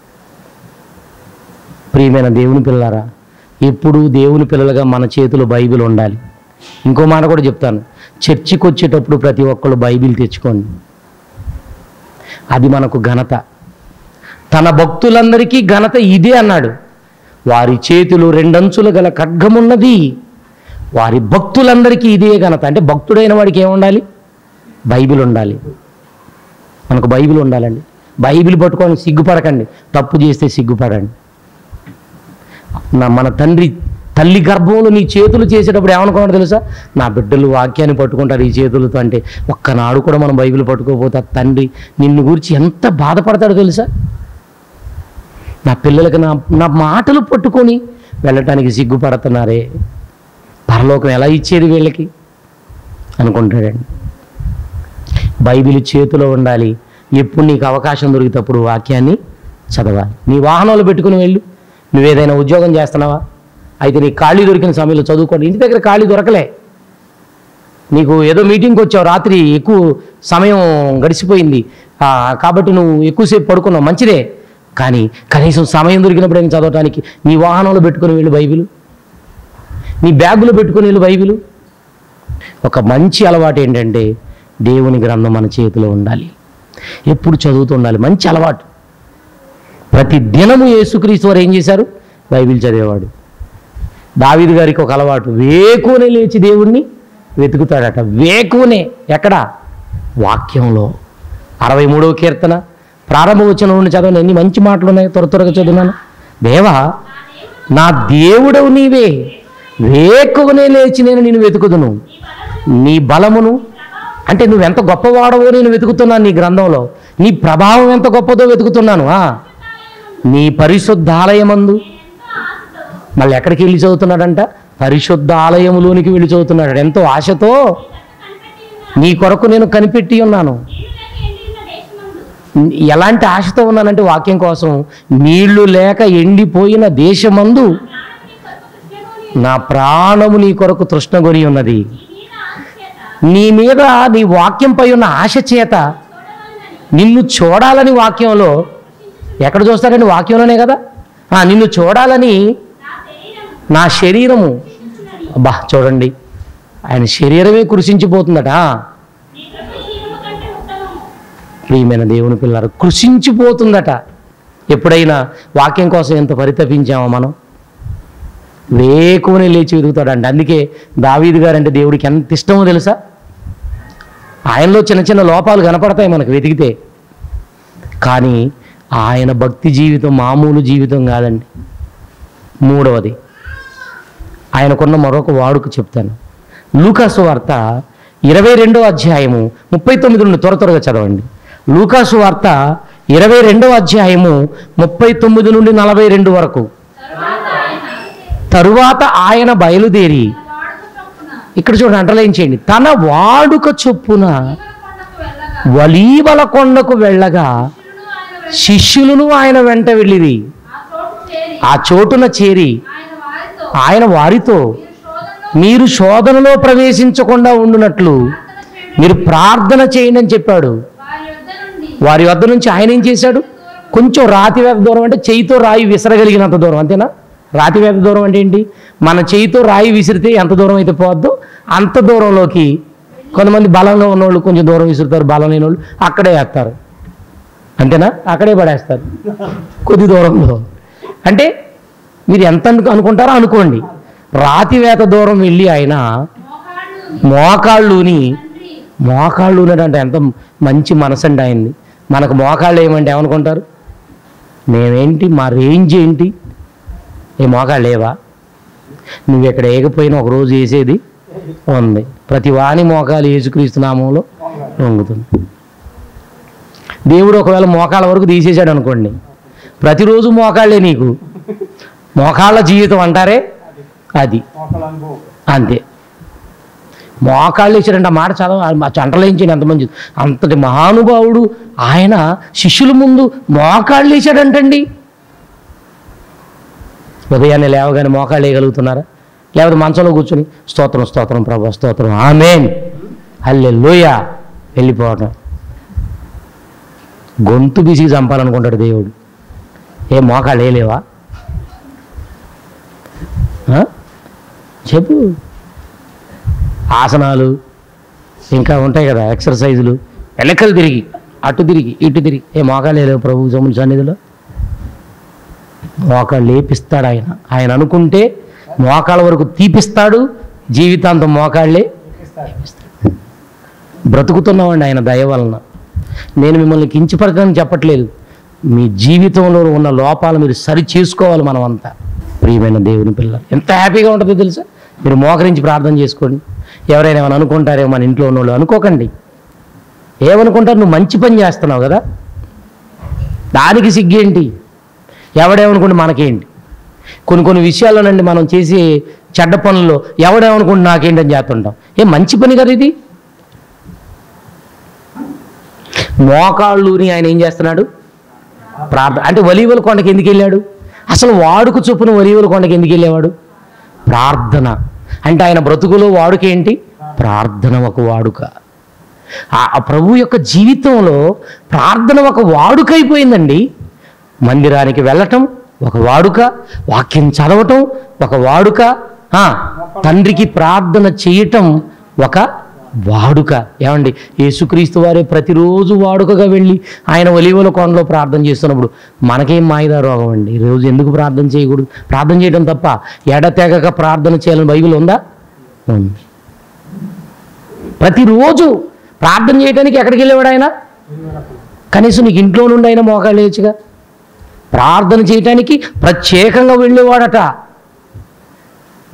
ప్రియమైన దేవుని పిల్లలారా ఎప్పుడు దేవుని పిల్లలుగా మన చేతిలో బైబిల్ ఉండాలి ఇంకో మాట కూడా చెప్తాను చర్చికి వచ్చేటప్పుడు ప్రతి ఒక్కళ్ళు బైబిల్ తెచ్చుకోండి అది మనకు ఘనత తన భక్తులందరికీ ఘనత ఇదే అన్నాడు వారి చేతిలో రెండంచులు గల ఖడ్గమున్నది వారి భక్తులందరికీ ఇదే ఘనత అంటే భక్తుడైన వాడికి ఏముండాలి బైబిల్ ఉండాలి మనకు బైబిల్ ఉండాలండి బైబిల్ పట్టుకొని సిగ్గుపడకండి తప్పు చేస్తే సిగ్గుపడండి నా మన తండ్రి తల్లి గర్భంలో నీ చేతులు చేసేటప్పుడు ఏమనుకున్నాడు తెలుసా నా బిడ్డలు వాక్యాన్ని పట్టుకుంటారు ఈ చేతులతో అంటే ఒక్కనాడు కూడా మనం బైబిల్ పట్టుకోకపోతే ఆ తండ్రి నిన్ను గురించి ఎంత బాధపడతాడో తెలుసా నా పిల్లలకి నా నా మాటలు పట్టుకొని వెళ్ళటానికి సిగ్గుపడుతున్నారే పరలోకం ఎలా ఇచ్చేది వీళ్ళకి అనుకుంటాడండి బైబిల్ చేతిలో ఉండాలి ఎప్పుడు నీకు అవకాశం దొరికినప్పుడు వాక్యాన్ని చదవాలి నీ వాహనంలో పెట్టుకుని వెళ్ళు నువ్వేదైనా ఉద్యోగం చేస్తున్నావా అయితే నీకు ఖాళీ దొరికిన సమయంలో చదువుకోండి ఇంటి దగ్గర ఖాళీ దొరకలే నీకు ఏదో మీటింగ్కి వచ్చావు రాత్రి ఎక్కువ సమయం గడిచిపోయింది ఆ, కాబట్టి నువ్వు ఎక్కువసేపు పడుకున్నావు మంచిదే కానీ కనీసం సమయం దొరికినప్పుడు ఏం చదవటానికి నీ వాహనంలో పెట్టుకుని వెళ్ళు బైబిల్ నీ బ్యాగులో పెట్టుకుని వెళ్ళు బైబిల్ ఒక మంచి అలవాటు ఏంటంటే దేవుని గ్రంథం మన చేతిలో ఉండాలి ఎప్పుడు చదువుతూ ఉండాలి మంచి అలవాటు ప్రతి దినము యేసుక్రీస్తు వారు ఏం చేశారు బైబిల్ చదివేవాడు దావీదు గారికి ఒక అలవాటు వేకునే లేచి దేవుణ్ణి వెతుకుతాడట వేకునే ఎక్కడ వాక్యంలో అరవై మూడవ కీర్తన ప్రారంభ వచ్చిన నుండి చదవని ఎన్ని మంచి మాటలు ఉన్నాయి త్వర త్వరగా చదువున్నాను దేవా నా దేవుడవు నీవే వేకువనే లేచి నేను నిన్ను వెతుకుదును నీ బలమును అంటే నువ్వెంత గొప్పవాడవో నేను వెతుకుతున్నాను నీ గ్రంథంలో నీ ప్రభావం ఎంత గొప్పదో వెతుకుతున్నాను ఆ. నీ పరిశుద్ధాలయమందు మళ్ళీ ఎక్కడికి వెళ్ళి చదువుతున్నాడంట పరిశుద్ధ ఆలయములోనికి వెళ్ళి చదువుతున్నాడు ఎంతో ఆశతో నీ కొరకు నేను కనిపెట్టి ఉన్నాను ఎలాంటి ఆశతో ఉన్నానంటే వాక్యం కోసం నీళ్లు లేక ఎండిపోయిన దేశమందు నా ప్రాణము నీ కొరకు తృష్ణగొని ఉన్నది నీ మీద నీ వాక్యంపై ఉన్న ఆశ చేత నిన్ను చూడాలని వాక్యంలో ఎక్కడ చూస్తారండి వాక్యంలోనే కదా ఆ, నిన్ను చూడాలని నా శరీరము అబ్బా చూడండి ఆయన శరీరమే కృషించిపోతుందట ప్రియమైన దేవుని పిల్లలు కృషించిపోతుందట ఎప్పుడైనా వాక్యం కోసం ఎంత పరితపించామో మనం వేకువని లేచి వెతుకుతాడండి అందుకే దావీదు గారు అంటే దేవుడికి ఎంత ఇష్టమో తెలుసా ఆయనలో చిన్న చిన్న లోపాలు కనపడతాయి మనకు వెతికితే కానీ ఆయన భక్తి జీవితం మామూలు జీవితం కాదండి మూడవది ఆయనకున్న మరొక వాడుక చెప్తాను లూకాసు వార్త ఇరవై రెండవ అధ్యాయము ముప్పై తొమ్మిది నుండి త్వర త్వరగా చదవండి లూకాసు వార్త ఇరవై రెండవ అధ్యాయము ముప్పై తొమ్మిది నుండి నలభై రెండు వరకు తరువాత ఆయన బయలుదేరి ఇక్కడ చూడండి అంటలేం చేయండి తన వాడుక చొప్పున వలీవల కొండకు వెళ్ళగా శిష్యులను ఆయన వెంట వెళ్ళిరి ఆ చోటున చేరి ఆయన వారితో మీరు శోధనలో ప్రవేశించకుండా ఉండునట్లు మీరు ప్రార్థన చేయండి అని చెప్పాడు వారి వద్ద నుంచి ఆయన ఏం చేశాడు కొంచెం రాతి వేద దూరం అంటే చేయితో రాయి విసరగలిగినంత దూరం అంతేనా రాతి వేద దూరం అంటే ఏంటి మన చేయితో రాయి విసిరితే ఎంత దూరం అయితే పోద్దో అంత దూరంలోకి కొంతమంది బలంగా ఉన్నవాళ్ళు కొంచెం దూరం విసురుతారు బలం లేని వాళ్ళు అక్కడే వేస్తారు అంతేనా అక్కడే పడేస్తారు కొద్ది దూరంలో అంటే మీరు ఎంత అను- అనుకుంటారో అనుకోండి రాతి వేత దూరం వెళ్ళి ఆయన మోకాళ్ళుని మోకాళ్ళు అంటే ఎంత మంచి మనసు అండి ఆయన్ని మనకు మోకాళ్ళు ఏమంటే ఏమనుకుంటారు మేమేంటి మా రేంజ్ ఏంటి ఏ మోకాళ్ళు లేవా నువ్వు ఎక్కడ ఏకపోయినా ఒక రోజు వేసేది ఉంది ప్రతి వాణి మోకాలు యేసుక్రీస్తు నామంలో వంగుతుంది దేవుడు ఒకవేళ మోకాళ్ళ వరకు తీసేశాడు అనుకోండి ప్రతిరోజు మోకాళ్ళే నీకు మోకాళ్ళ జీవితం అంటారే అది అంతే మోకాళ్ళు ఇచ్చాడంటే ఆ మాట చదవ ఆ చంటలేంచాడు ఎంత మంచిది అంతటి మహానుభావుడు ఆయన శిష్యుల ముందు మోకాళ్ళు వేసాడంటండి ఉదయాన్నే లేవగానే మోకాళ్ళు వేయగలుగుతున్నారా లేకపోతే మంచంలో కూర్చొని స్తోత్రం స్తోత్రం ప్రభా స్తోత్రం ఆమెన్ అల్లె లోయ వెళ్ళిపోవడం గొంతు బిసిగి చంపాలనుకుంటాడు దేవుడు ఏ మోకాళ్ళు వేయలేవా ఆ? చెప్పు ఆసనాలు ఇంకా ఉంటాయి కదా ఎక్సర్సైజులు వెనకలు తిరిగి అటు తిరిగి ఇటు తిరిగి ఏ మోకాళ్ళు లేవు ప్రభు జముల సన్నిధిలో మోకాళ్ళు లేపిస్తాడు ఆయన ఆయన అనుకుంటే మోకాళ్ళ వరకు తీపిస్తాడు జీవితాంతం మోకాళ్ళే బ్రతుకుతున్నామండి ఆయన దయ వలన నేను మిమ్మల్ని కించపరచని చెప్పట్లేదు మీ జీవితంలో ఉన్న లోపాలు మీరు సరి చేసుకోవాలి మనం అంతా ప్రియమైన దేవుని పిల్ల ఎంత హ్యాపీగా ఉంటుందో తెలుసా మీరు మోకరించి ప్రార్థన చేసుకోండి ఎవరైనా ఏమైనా అనుకుంటారేమో మన ఇంట్లో ఉన్నోళ్ళు అనుకోకండి ఏమనుకుంటారు నువ్వు మంచి పని చేస్తున్నావు కదా దానికి సిగ్గేంటి ఎవడేమనుకుంటే మనకేంటి కొన్ని కొన్ని విషయాల్లోనండి మనం చేసే చెడ్డ పనుల్లో ఎవడేమనుకుంటే నాకేంటి అని చేస్తుంటాం ఏ మంచి పని కదా ఇది మోకాళ్ళుని ఆయన ఏం చేస్తున్నాడు ప్రార్థన అంటే వలీవల కొండకి ఎందుకు వెళ్ళాడు అసలు వాడుకు చొప్పున వలీవల కొండకి ఎందుకు వెళ్ళేవాడు ప్రార్థన అంటే ఆయన బ్రతుకులో వాడుక ఏంటి ప్రార్థన ఒక వాడుక ఆ ఆ ప్రభు యొక్క జీవితంలో ప్రార్థన ఒక వాడుక అయిపోయిందండి మందిరానికి వెళ్ళటం ఒక వాడుక వాక్యం చదవటం ఒక వాడుక ఆ, తండ్రికి ప్రార్థన చేయటం ఒక వాడుక ఏమండి యేసుక్రీస్తు వారే ప్రతిరోజు వాడుకగా వెళ్ళి ఆయన ఒలివల కొండలో ప్రార్థన చేస్తున్నప్పుడు మనకేం మాయిదా రోగం అండి ఈ రోజు ఎందుకు ప్రార్థన చేయకూడదు ప్రార్థన చేయడం తప్ప ఎడతెగక ప్రార్థన చేయాలని బైబిల్ ఉందా ఉంది ప్రతిరోజు ప్రార్థన చేయడానికి ఎక్కడికి వెళ్ళేవాడు ఆయన కనీసం నీకు ఇంట్లో నుండి అయినా మోకాళ్ళు లేచుగా ప్రార్థన చేయటానికి ప్రత్యేకంగా వెళ్ళేవాడట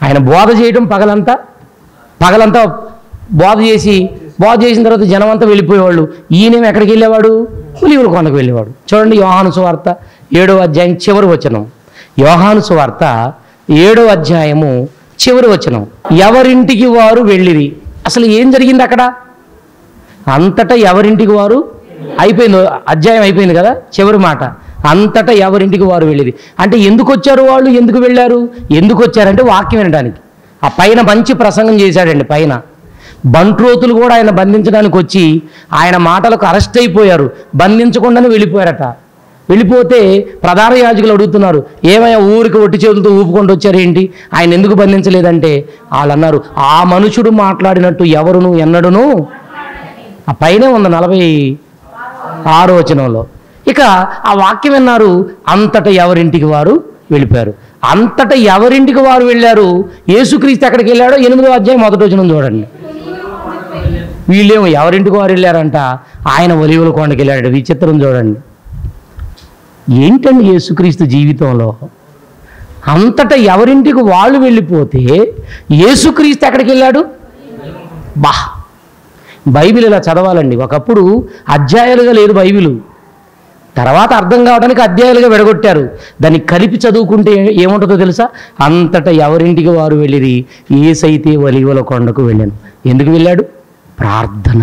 ఆయన బోధ చేయడం పగలంతా పగలంతా బోధ చేసి బోధ చేసిన తర్వాత జనం అంతా వెళ్ళిపోయేవాళ్ళు ఈయనేమో ఎక్కడికి వెళ్ళేవాడు పులివుల కొండకు వెళ్ళేవాడు చూడండి యోహాను సువార్త ఏడో అధ్యాయం చివరి వచనం యోహాను సువార్త ఏడో అధ్యాయము చివరి వచనం ఎవరింటికి వారు వెళ్ళిరి అసలు ఏం జరిగింది అక్కడ అంతటా ఎవరింటికి వారు అయిపోయింది అధ్యాయం అయిపోయింది కదా చివరి మాట అంతటా ఎవరింటికి వారు వెళ్ళేది అంటే ఎందుకు వచ్చారు వాళ్ళు ఎందుకు వెళ్ళారు ఎందుకు వచ్చారంటే వాక్యం వినడానికి ఆ పైన మంచి ప్రసంగం చేశాడండి పైన బంట్రోతులు కూడా ఆయన బంధించడానికి వచ్చి ఆయన మాటలకు అరెస్ట్ అయిపోయారు బంధించకుండానే వెళ్ళిపోయారట వెళ్ళిపోతే ప్రధాన యాజకులు అడుగుతున్నారు ఏమయ్యా ఊరికి ఒట్టి చేతులతో ఊపుకుంటూ వచ్చారేంటి ఆయన ఎందుకు బంధించలేదంటే వాళ్ళు అన్నారు ఆ మనుషుడు మాట్లాడినట్టు ఎవరును ఎన్నడును ఆ పైనే ఉంది నలభై ఆరో వచనంలో ఇక ఆ వాక్యం విన్నారు అంతటా ఎవరింటికి వారు వెళ్ళిపోయారు అంతటా ఎవరింటికి వారు వెళ్ళారు యేసుక్రీస్తు ఎక్కడికి వెళ్ళాడో ఎనిమిదో అధ్యాయం మొదటి వచనం చూడండి వీళ్ళేమో ఎవరింటికి వారు వెళ్ళారంట ఆయన ఒలివుల కొండకి వెళ్ళాడు విచిత్రం చూడండి ఏంటండి యేసుక్రీస్తు జీవితంలో అంతటా ఎవరింటికి వాళ్ళు వెళ్ళిపోతే యేసుక్రీస్తు ఎక్కడికి వెళ్ళాడు బా బైబిల్ ఇలా చదవాలండి ఒకప్పుడు అధ్యాయాలుగా లేదు బైబిల్ తర్వాత అర్థం కావడానికి అధ్యాయాలుగా విడగొట్టారు దాన్ని కలిపి చదువుకుంటే ఏ- ఏముంటుందో తెలుసా అంతటా ఎవరింటికి వారు వెళ్ళిరి ఏసైతే వలివల కొండకు వెళ్ళాను ఎందుకు వెళ్ళాడు ప్రార్థన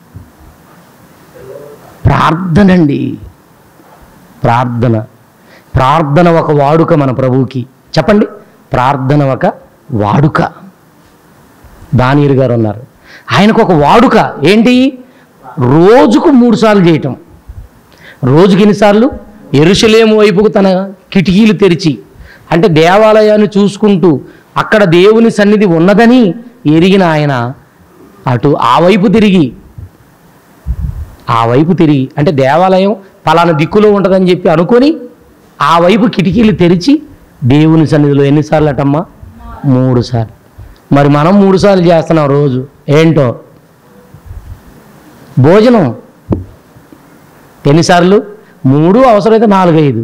ప్రార్థన అండి ప్రార్థన ప్రార్థన ఒక వాడుక మన ప్రభువుకి చెప్పండి ప్రార్థన ఒక వాడుక దానియలు గారు ఉన్నారు ఆయనకు ఒక వాడుక ఏంటి రోజుకు మూడు సార్లు చేయటం రోజుకి ఎన్నిసార్లు ఎరుసలేము వైపుకు తన కిటికీలు తెరిచి అంటే దేవాలయాన్ని చూసుకుంటూ అక్కడ దేవుని సన్నిధి ఉన్నదని ఎరిగిన ఆయన అటు ఆ వైపు తిరిగి ఆ వైపు తిరిగి అంటే దేవాలయం పలానా దిక్కులో ఉంటుందని చెప్పి అనుకొని ఆ వైపు కిటికీలు తెరిచి దేవుని సన్నిధిలో ఎన్నిసార్లు అటమ్మా మూడు సార్లు మరి మనం మూడు సార్లు చేస్తున్నాం రోజు ఏంటో భోజనం ఎన్నిసార్లు మూడు అవసరమైతే నాలుగు ఐదు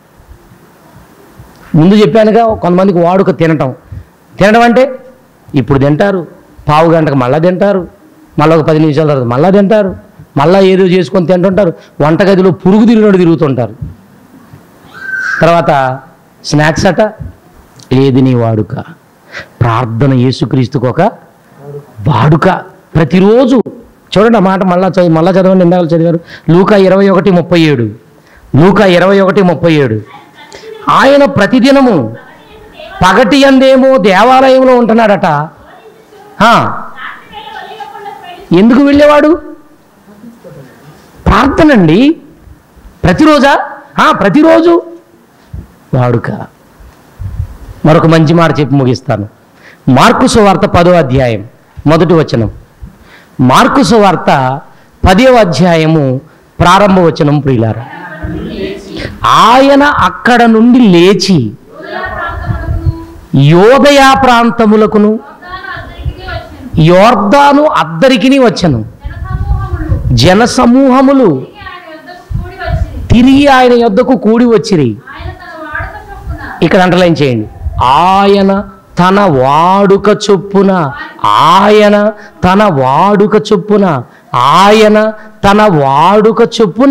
ముందు చెప్పానుగా కొంతమందికి వాడుక తినటం తినడం అంటే ఇప్పుడు తింటారు పావు గంటకు మళ్ళా తింటారు మళ్ళీ ఒక పది నిమిషాల తర్వాత మళ్ళా తింటారు మళ్ళా ఏదో చేసుకొని తింటుంటారు వంటగదిలో పురుగు తిరిగినట్టు తిరుగుతుంటారు తర్వాత స్నాక్స్ అట ఏది నీ వాడుక ప్రార్థన యేసుక్రీస్తుకు ఒక వాడుక ప్రతిరోజు చూడండి ఆ మాట మళ్ళా చదివి మళ్ళా చదవండి ఇందాక చదివారు లూకా ఇరవై ఒకటి ముప్పై ఏడు లూకా ఇరవై ఒకటి ముప్పై ఏడు ఆయన ప్రతిదినము పగటి అందేమో దేవాలయంలో ఉంటున్నాడట ఆ, ఎందుకు వెళ్ళేవాడు ప్రార్థన అండి ప్రతిరోజా ఆ, ప్రతిరోజు వాడుక మరొక మంచి మాట చెప్పి ముగిస్తాను మార్కు సువార్త పదో అధ్యాయం మొదటి వచనం మార్కు సువార్త పదో అధ్యాయము ప్రారంభ వచనం ప్రియులారా ఆయన అక్కడ నుండి లేచి యోదయా ప్రాంతములకును యోర్దాను అద్దరికిని వచ్చను జన సమూహములు తిరిగి ఆయన యొద్దకు కూడి వచ్చిరి ఇక్కడ అంటర్లైన్ చేయండి ఆయన తన వాడుక చొప్పున ఆయన తన వాడుక చొప్పున ఆయన తన వాడుక చొప్పున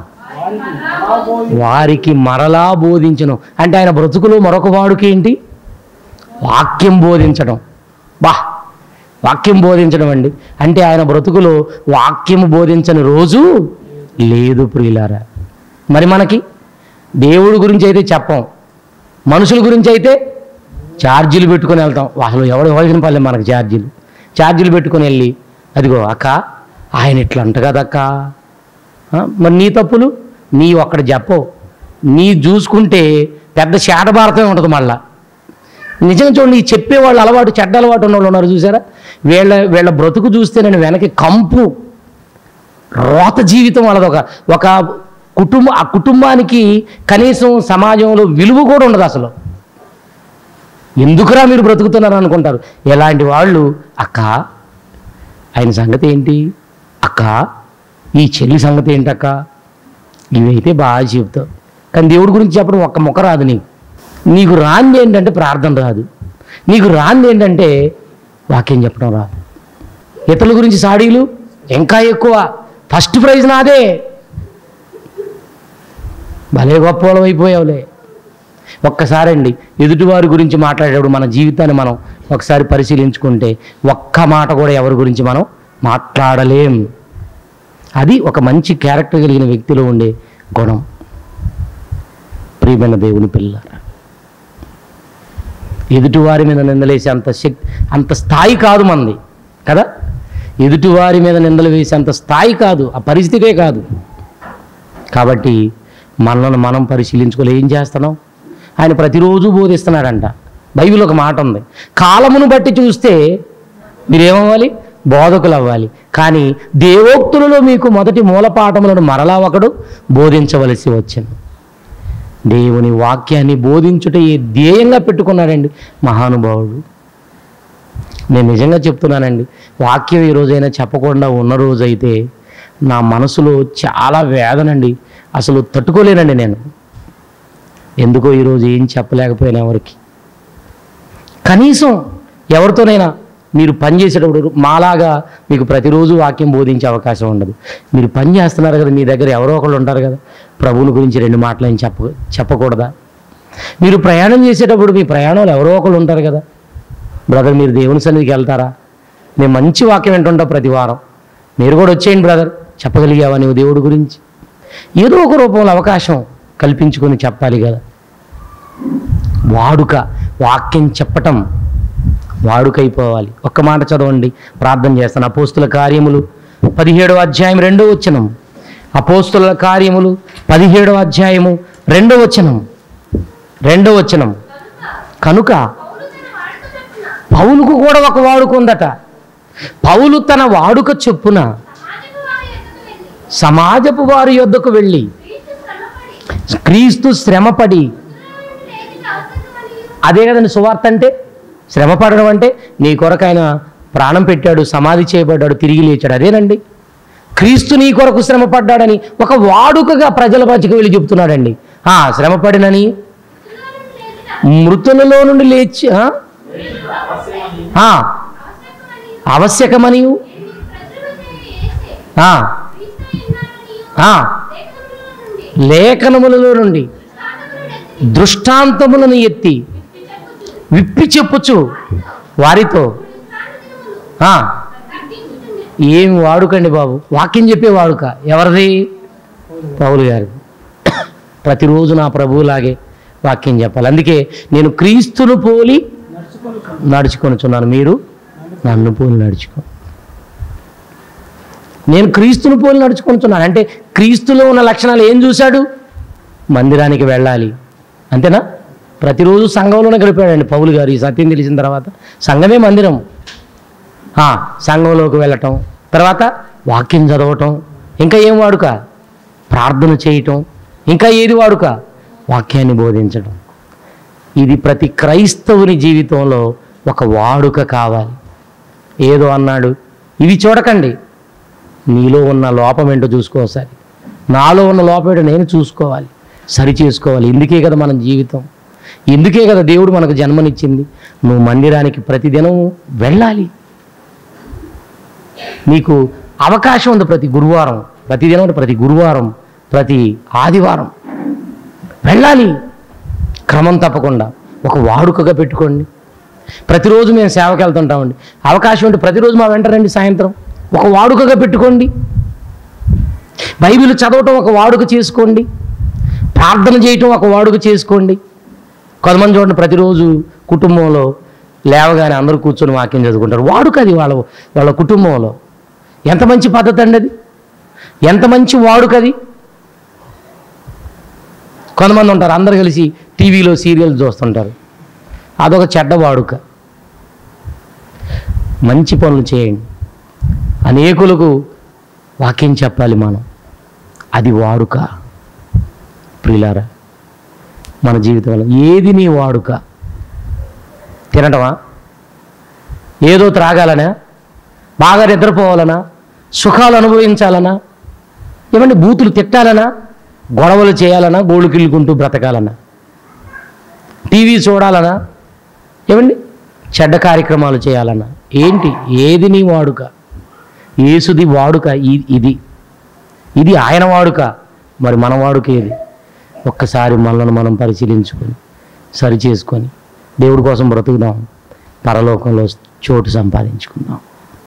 వారికి మరలా బోధించను అంటే ఆయన బ్రతుకులో మరొక వాడుక ఏంటి వాక్యం బోధించడం బా వాక్యం బోధించడం అండి అంటే ఆయన బ్రతుకులో వాక్యం బోధించని రోజు లేదు ప్రియులారా మరి మనకి దేవుడి గురించి అయితే చెప్పం మనుషుల గురించి అయితే ఛార్జీలు పెట్టుకొని వెళ్తాం అసలు ఎవడు ఎవరికి పల్లె మనకు ఛార్జీలు ఛార్జీలు పెట్టుకొని వెళ్ళి అదిగో అక్క ఆయన ఇట్లా అంట కదక్క ఆ, మరి నీ తప్పులు నీ ఒక్కడ చెప్పవు నీ చూసుకుంటే పెద్ద శాట భారతమే ఉంటుంది మళ్ళా నిజంగా చూడండి ఈ చెప్పేవాళ్ళు అలవాటు చెడ్డ అలవాటు ఉన్న వాళ్ళు ఉన్నారు చూసారా వీళ్ళ వీళ్ళ బ్రతుకు చూస్తే నేను వెనక్కి కంపు రోత జీవితం వాళ్ళది ఒక ఒక కుటుంబ ఆ కుటుంబానికి కనీసం సమాజంలో విలువ కూడా ఉండదు అసలు ఎందుకురా మీరు బ్రతుకుతున్నారు అనుకుంటారు ఎలాంటి వాళ్ళు అక్క ఆయన సంగతి ఏంటి అక్క ఈ చెల్లి సంగతి ఏంటక్క ఇవైతే బాగా చెబుతావు కానీ దేవుడి గురించి చెప్పడం ఒక్క మొక్క రాదు నీకు నీకు రాంది ఏంటంటే ప్రార్థన రాదు నీకు రాంది ఏంటంటే వాక్యం చెప్పడం రాదు ఇతరుల గురించి సాడీలు ఇంకా ఎక్కువ ఫస్ట్ ప్రైజ్ నాదే భలే గొప్పవాళ్ళం అయిపోయావులే ఒక్కసారండి ఎదుటివారి గురించి మాట్లాడేటప్పుడు మన జీవితాన్ని మనం ఒకసారి పరిశీలించుకుంటే ఒక్క మాట కూడా ఎవరి గురించి మనం మాట్లాడలేం అది ఒక మంచి క్యారెక్టర్ కలిగిన వ్యక్తిలో ఉండే గుణం ప్రియమైన దేవుని పిల్లరా ఎదుటివారి మీద నిందలేసే అంత శక్తి అంత స్థాయి కాదు మంది కదా ఎదుటివారి మీద నిందలు వేసే అంత స్థాయి కాదు ఆ పరిస్థితే కాదు కాబట్టి మనల్ని మనం పరిశీలించుకోలే ఏం చేస్తున్నాం ఆయన ప్రతిరోజు బోధిస్తున్నాడంట బైబిల్ ఒక మాట ఉంది కాలమును బట్టి చూస్తే మీరేమవ్వాలి బోధకులు అవ్వాలి కానీ దేవోక్తులలో మీకు మొదటి మూలపాఠములను మరలా ఒకడు బోధించవలసి వచ్చింది దేవుని వాక్యాన్ని బోధించుట ఏ ధ్యేయంగా పెట్టుకున్నాడండి మహానుభావుడు నేను నిజంగా చెప్తున్నానండి వాక్యం ఈ రోజైనా చెప్పకుండా ఉన్న రోజైతే నా మనసులో చాలా వేదనండి అసలు తట్టుకోలేనండి నేను ఎందుకో ఈరోజు ఏం చెప్పలేకపోయినా ఎవరికి కనీసం ఎవరితోనైనా మీరు పని చేసేటప్పుడు మాలాగా మీకు ప్రతిరోజు వాక్యం బోధించే అవకాశం ఉండదు మీరు పని చేస్తున్నారు కదా మీ దగ్గర ఎవరో ఒకళ్ళు ఉంటారు కదా ప్రభువుని గురించి రెండు మాటలు ఏం చెప్ప చెప్పకూడదా మీరు ప్రయాణం చేసేటప్పుడు మీ ప్రయాణంలో ఎవరో ఒకళ్ళు ఉంటారు కదా బ్రదర్ మీరు దేవుని సన్నిధికి వెళ్తారా నేను మంచి వాక్యం వింటుంటా ప్రతి వారం మీరు కూడా వచ్చేయండి బ్రదర్ చెప్పగలిగావా నువ్వు దేవుడి గురించి ఏదో ఒక రూపంలో అవకాశం కల్పించుకొని చెప్పాలి కదా వాడుక వాక్యం చెప్పటం వాడుకైపోవాలి ఒక్క మాట చదవండి ప్రార్థన చేస్తాను అపోస్తుల కార్యములు పదిహేడవ అధ్యాయం రెండో వచనం అపోస్తుల కార్యములు పదిహేడవ అధ్యాయము రెండో వచనం రెండో వచనం కనుక పౌలు తన వాడుక చొప్పున పౌలుకు కూడా ఒక వాడుక ఉందట పౌలు తన వాడుక చొప్పున సమాజపు వారి యొద్దకు వెళ్ళి సమాజపు వారి యొద్దకు వెళ్ళి క్రీస్తు శ్రమపడి క్రీస్తు శ్రమపడి లేఖిత అవసరమని అదే కదండి సువార్త అంటే శ్రమ పడడం అంటే నీ కొరకు ఆయన ప్రాణం పెట్టాడు సమాధి చేయబడ్డాడు తిరిగి లేచాడు అదేనండి క్రీస్తు నీ కొరకు శ్రమ పడ్డాడని ఒక వాడుకగా ప్రజల మధ్యకు వెళ్ళి చెప్తున్నాడండి ఆ శ్రమ పడినని మృతులలో నుండి లేచి ఆ? ఆ, ఆవశ్యకమని ఆ, ఆ, లేఖనములలో నుండి దృష్టాంతములను ఎత్తి విప్పి చెప్పుచు వారితో ఆ, ఏం వాడుకండి బాబు వాక్యం చెప్పే వాడుక ఎవరిది పౌలు గారి ప్రతిరోజు నా ప్రభువులాగే వాక్యం చెప్పాలి అందుకే నేను క్రీస్తును పోలి నడుచుకొనుచున్నాను మీరు నన్ను పోలి నడుచుకో నేను క్రీస్తును పోలి నడుచుకుంటున్నాను అంటే క్రీస్తులో ఉన్న లక్షణాలు ఏం చూశాడు మందిరానికి వెళ్ళాలి అంతేనా ప్రతిరోజు సంఘంలోనే గడిపాడండి పౌలు గారు ఈ సత్యం తెలిసిన తర్వాత సంఘమే మందిరం ఆ, సంఘంలోకి వెళ్ళటం తర్వాత వాక్యం చదవటం ఇంకా ఏం వాడుక ప్రార్థన చేయటం ఇంకా ఏది వాడుక వాక్యాన్ని బోధించడం ఇది ప్రతి క్రైస్తవుని జీవితంలో ఒక వాడుక కావాలి ఏదో అన్నాడు ఇవి చూడకండి నీలో ఉన్న లోపం ఏంటో చూసుకోసారి నాలో ఉన్న లోపం ఏంటో నేను చూసుకోవాలి సరి చేసుకోవాలి ఇందుకే కదా మన జీవితం ఇందుకే కదా దేవుడు మనకు జన్మనిచ్చింది నువ్వు మందిరానికి ప్రతిదినం వెళ్ళాలి నీకు అవకాశం ఉంది ప్రతి గురువారం ప్రతిదినం అంటే ప్రతి గురువారం ప్రతి ఆదివారం వెళ్ళాలి క్రమం తప్పకుండా ఒక వాడుకగా పెట్టుకోండి ప్రతిరోజు మేము సేవకి వెళ్తుంటామండి అవకాశం ఉంటే ప్రతిరోజు మా వెంట రండి సాయంత్రం ఒక వాడుకగా పెట్టుకోండి బైబిల్ చదవటం ఒక వాడుక చేసుకోండి ప్రార్థన చేయటం ఒక వాడుక చేసుకోండి కొంతమంది చూడండి ప్రతిరోజు కుటుంబంలో లేవగానే అందరూ కూర్చొని వాక్యం చదువుకుంటారు వాడుక అది వాళ్ళ వాళ్ళ కుటుంబంలో ఎంత మంచి పద్ధతి అండి అది ఎంత మంచి వాడుకది కొంతమంది ఉంటారు అందరు కలిసి టీవీలో సీరియల్స్ చూస్తుంటారు అదొక చెడ్డ వాడుక మంచి పనులు చేయండి అనేకులకు వాక్యం చెప్పాలి మనం అది వాడుక ప్రియులారా మన జీవితంలో ఏది నీ వాడుక తినటమా ఏదో త్రాగాలనా బాగా నిద్రపోవాలనా సుఖాలు అనుభవించాలనా ఏమండి బూతులు తిట్టాలనా గొడవలు చేయాలనా గోళ్ళు కిల్లుకుంటూ బ్రతకాలనా టీవీ చూడాలనా ఏమండి చెడ్డ కార్యక్రమాలు చేయాలన్నా ఏంటి ఏది నీ వాడుక ఏసుది వాడుక ఇ- ఇది ఇది ఆయన వాడుక మరి మన వాడుక ఏది ఒక్కసారి మనల్ని మనం పరిశీలించుకొని సరి చేసుకొని దేవుడి కోసం బ్రతుకుదాం పరలోకంలో చోటు సంపాదించుకుందాం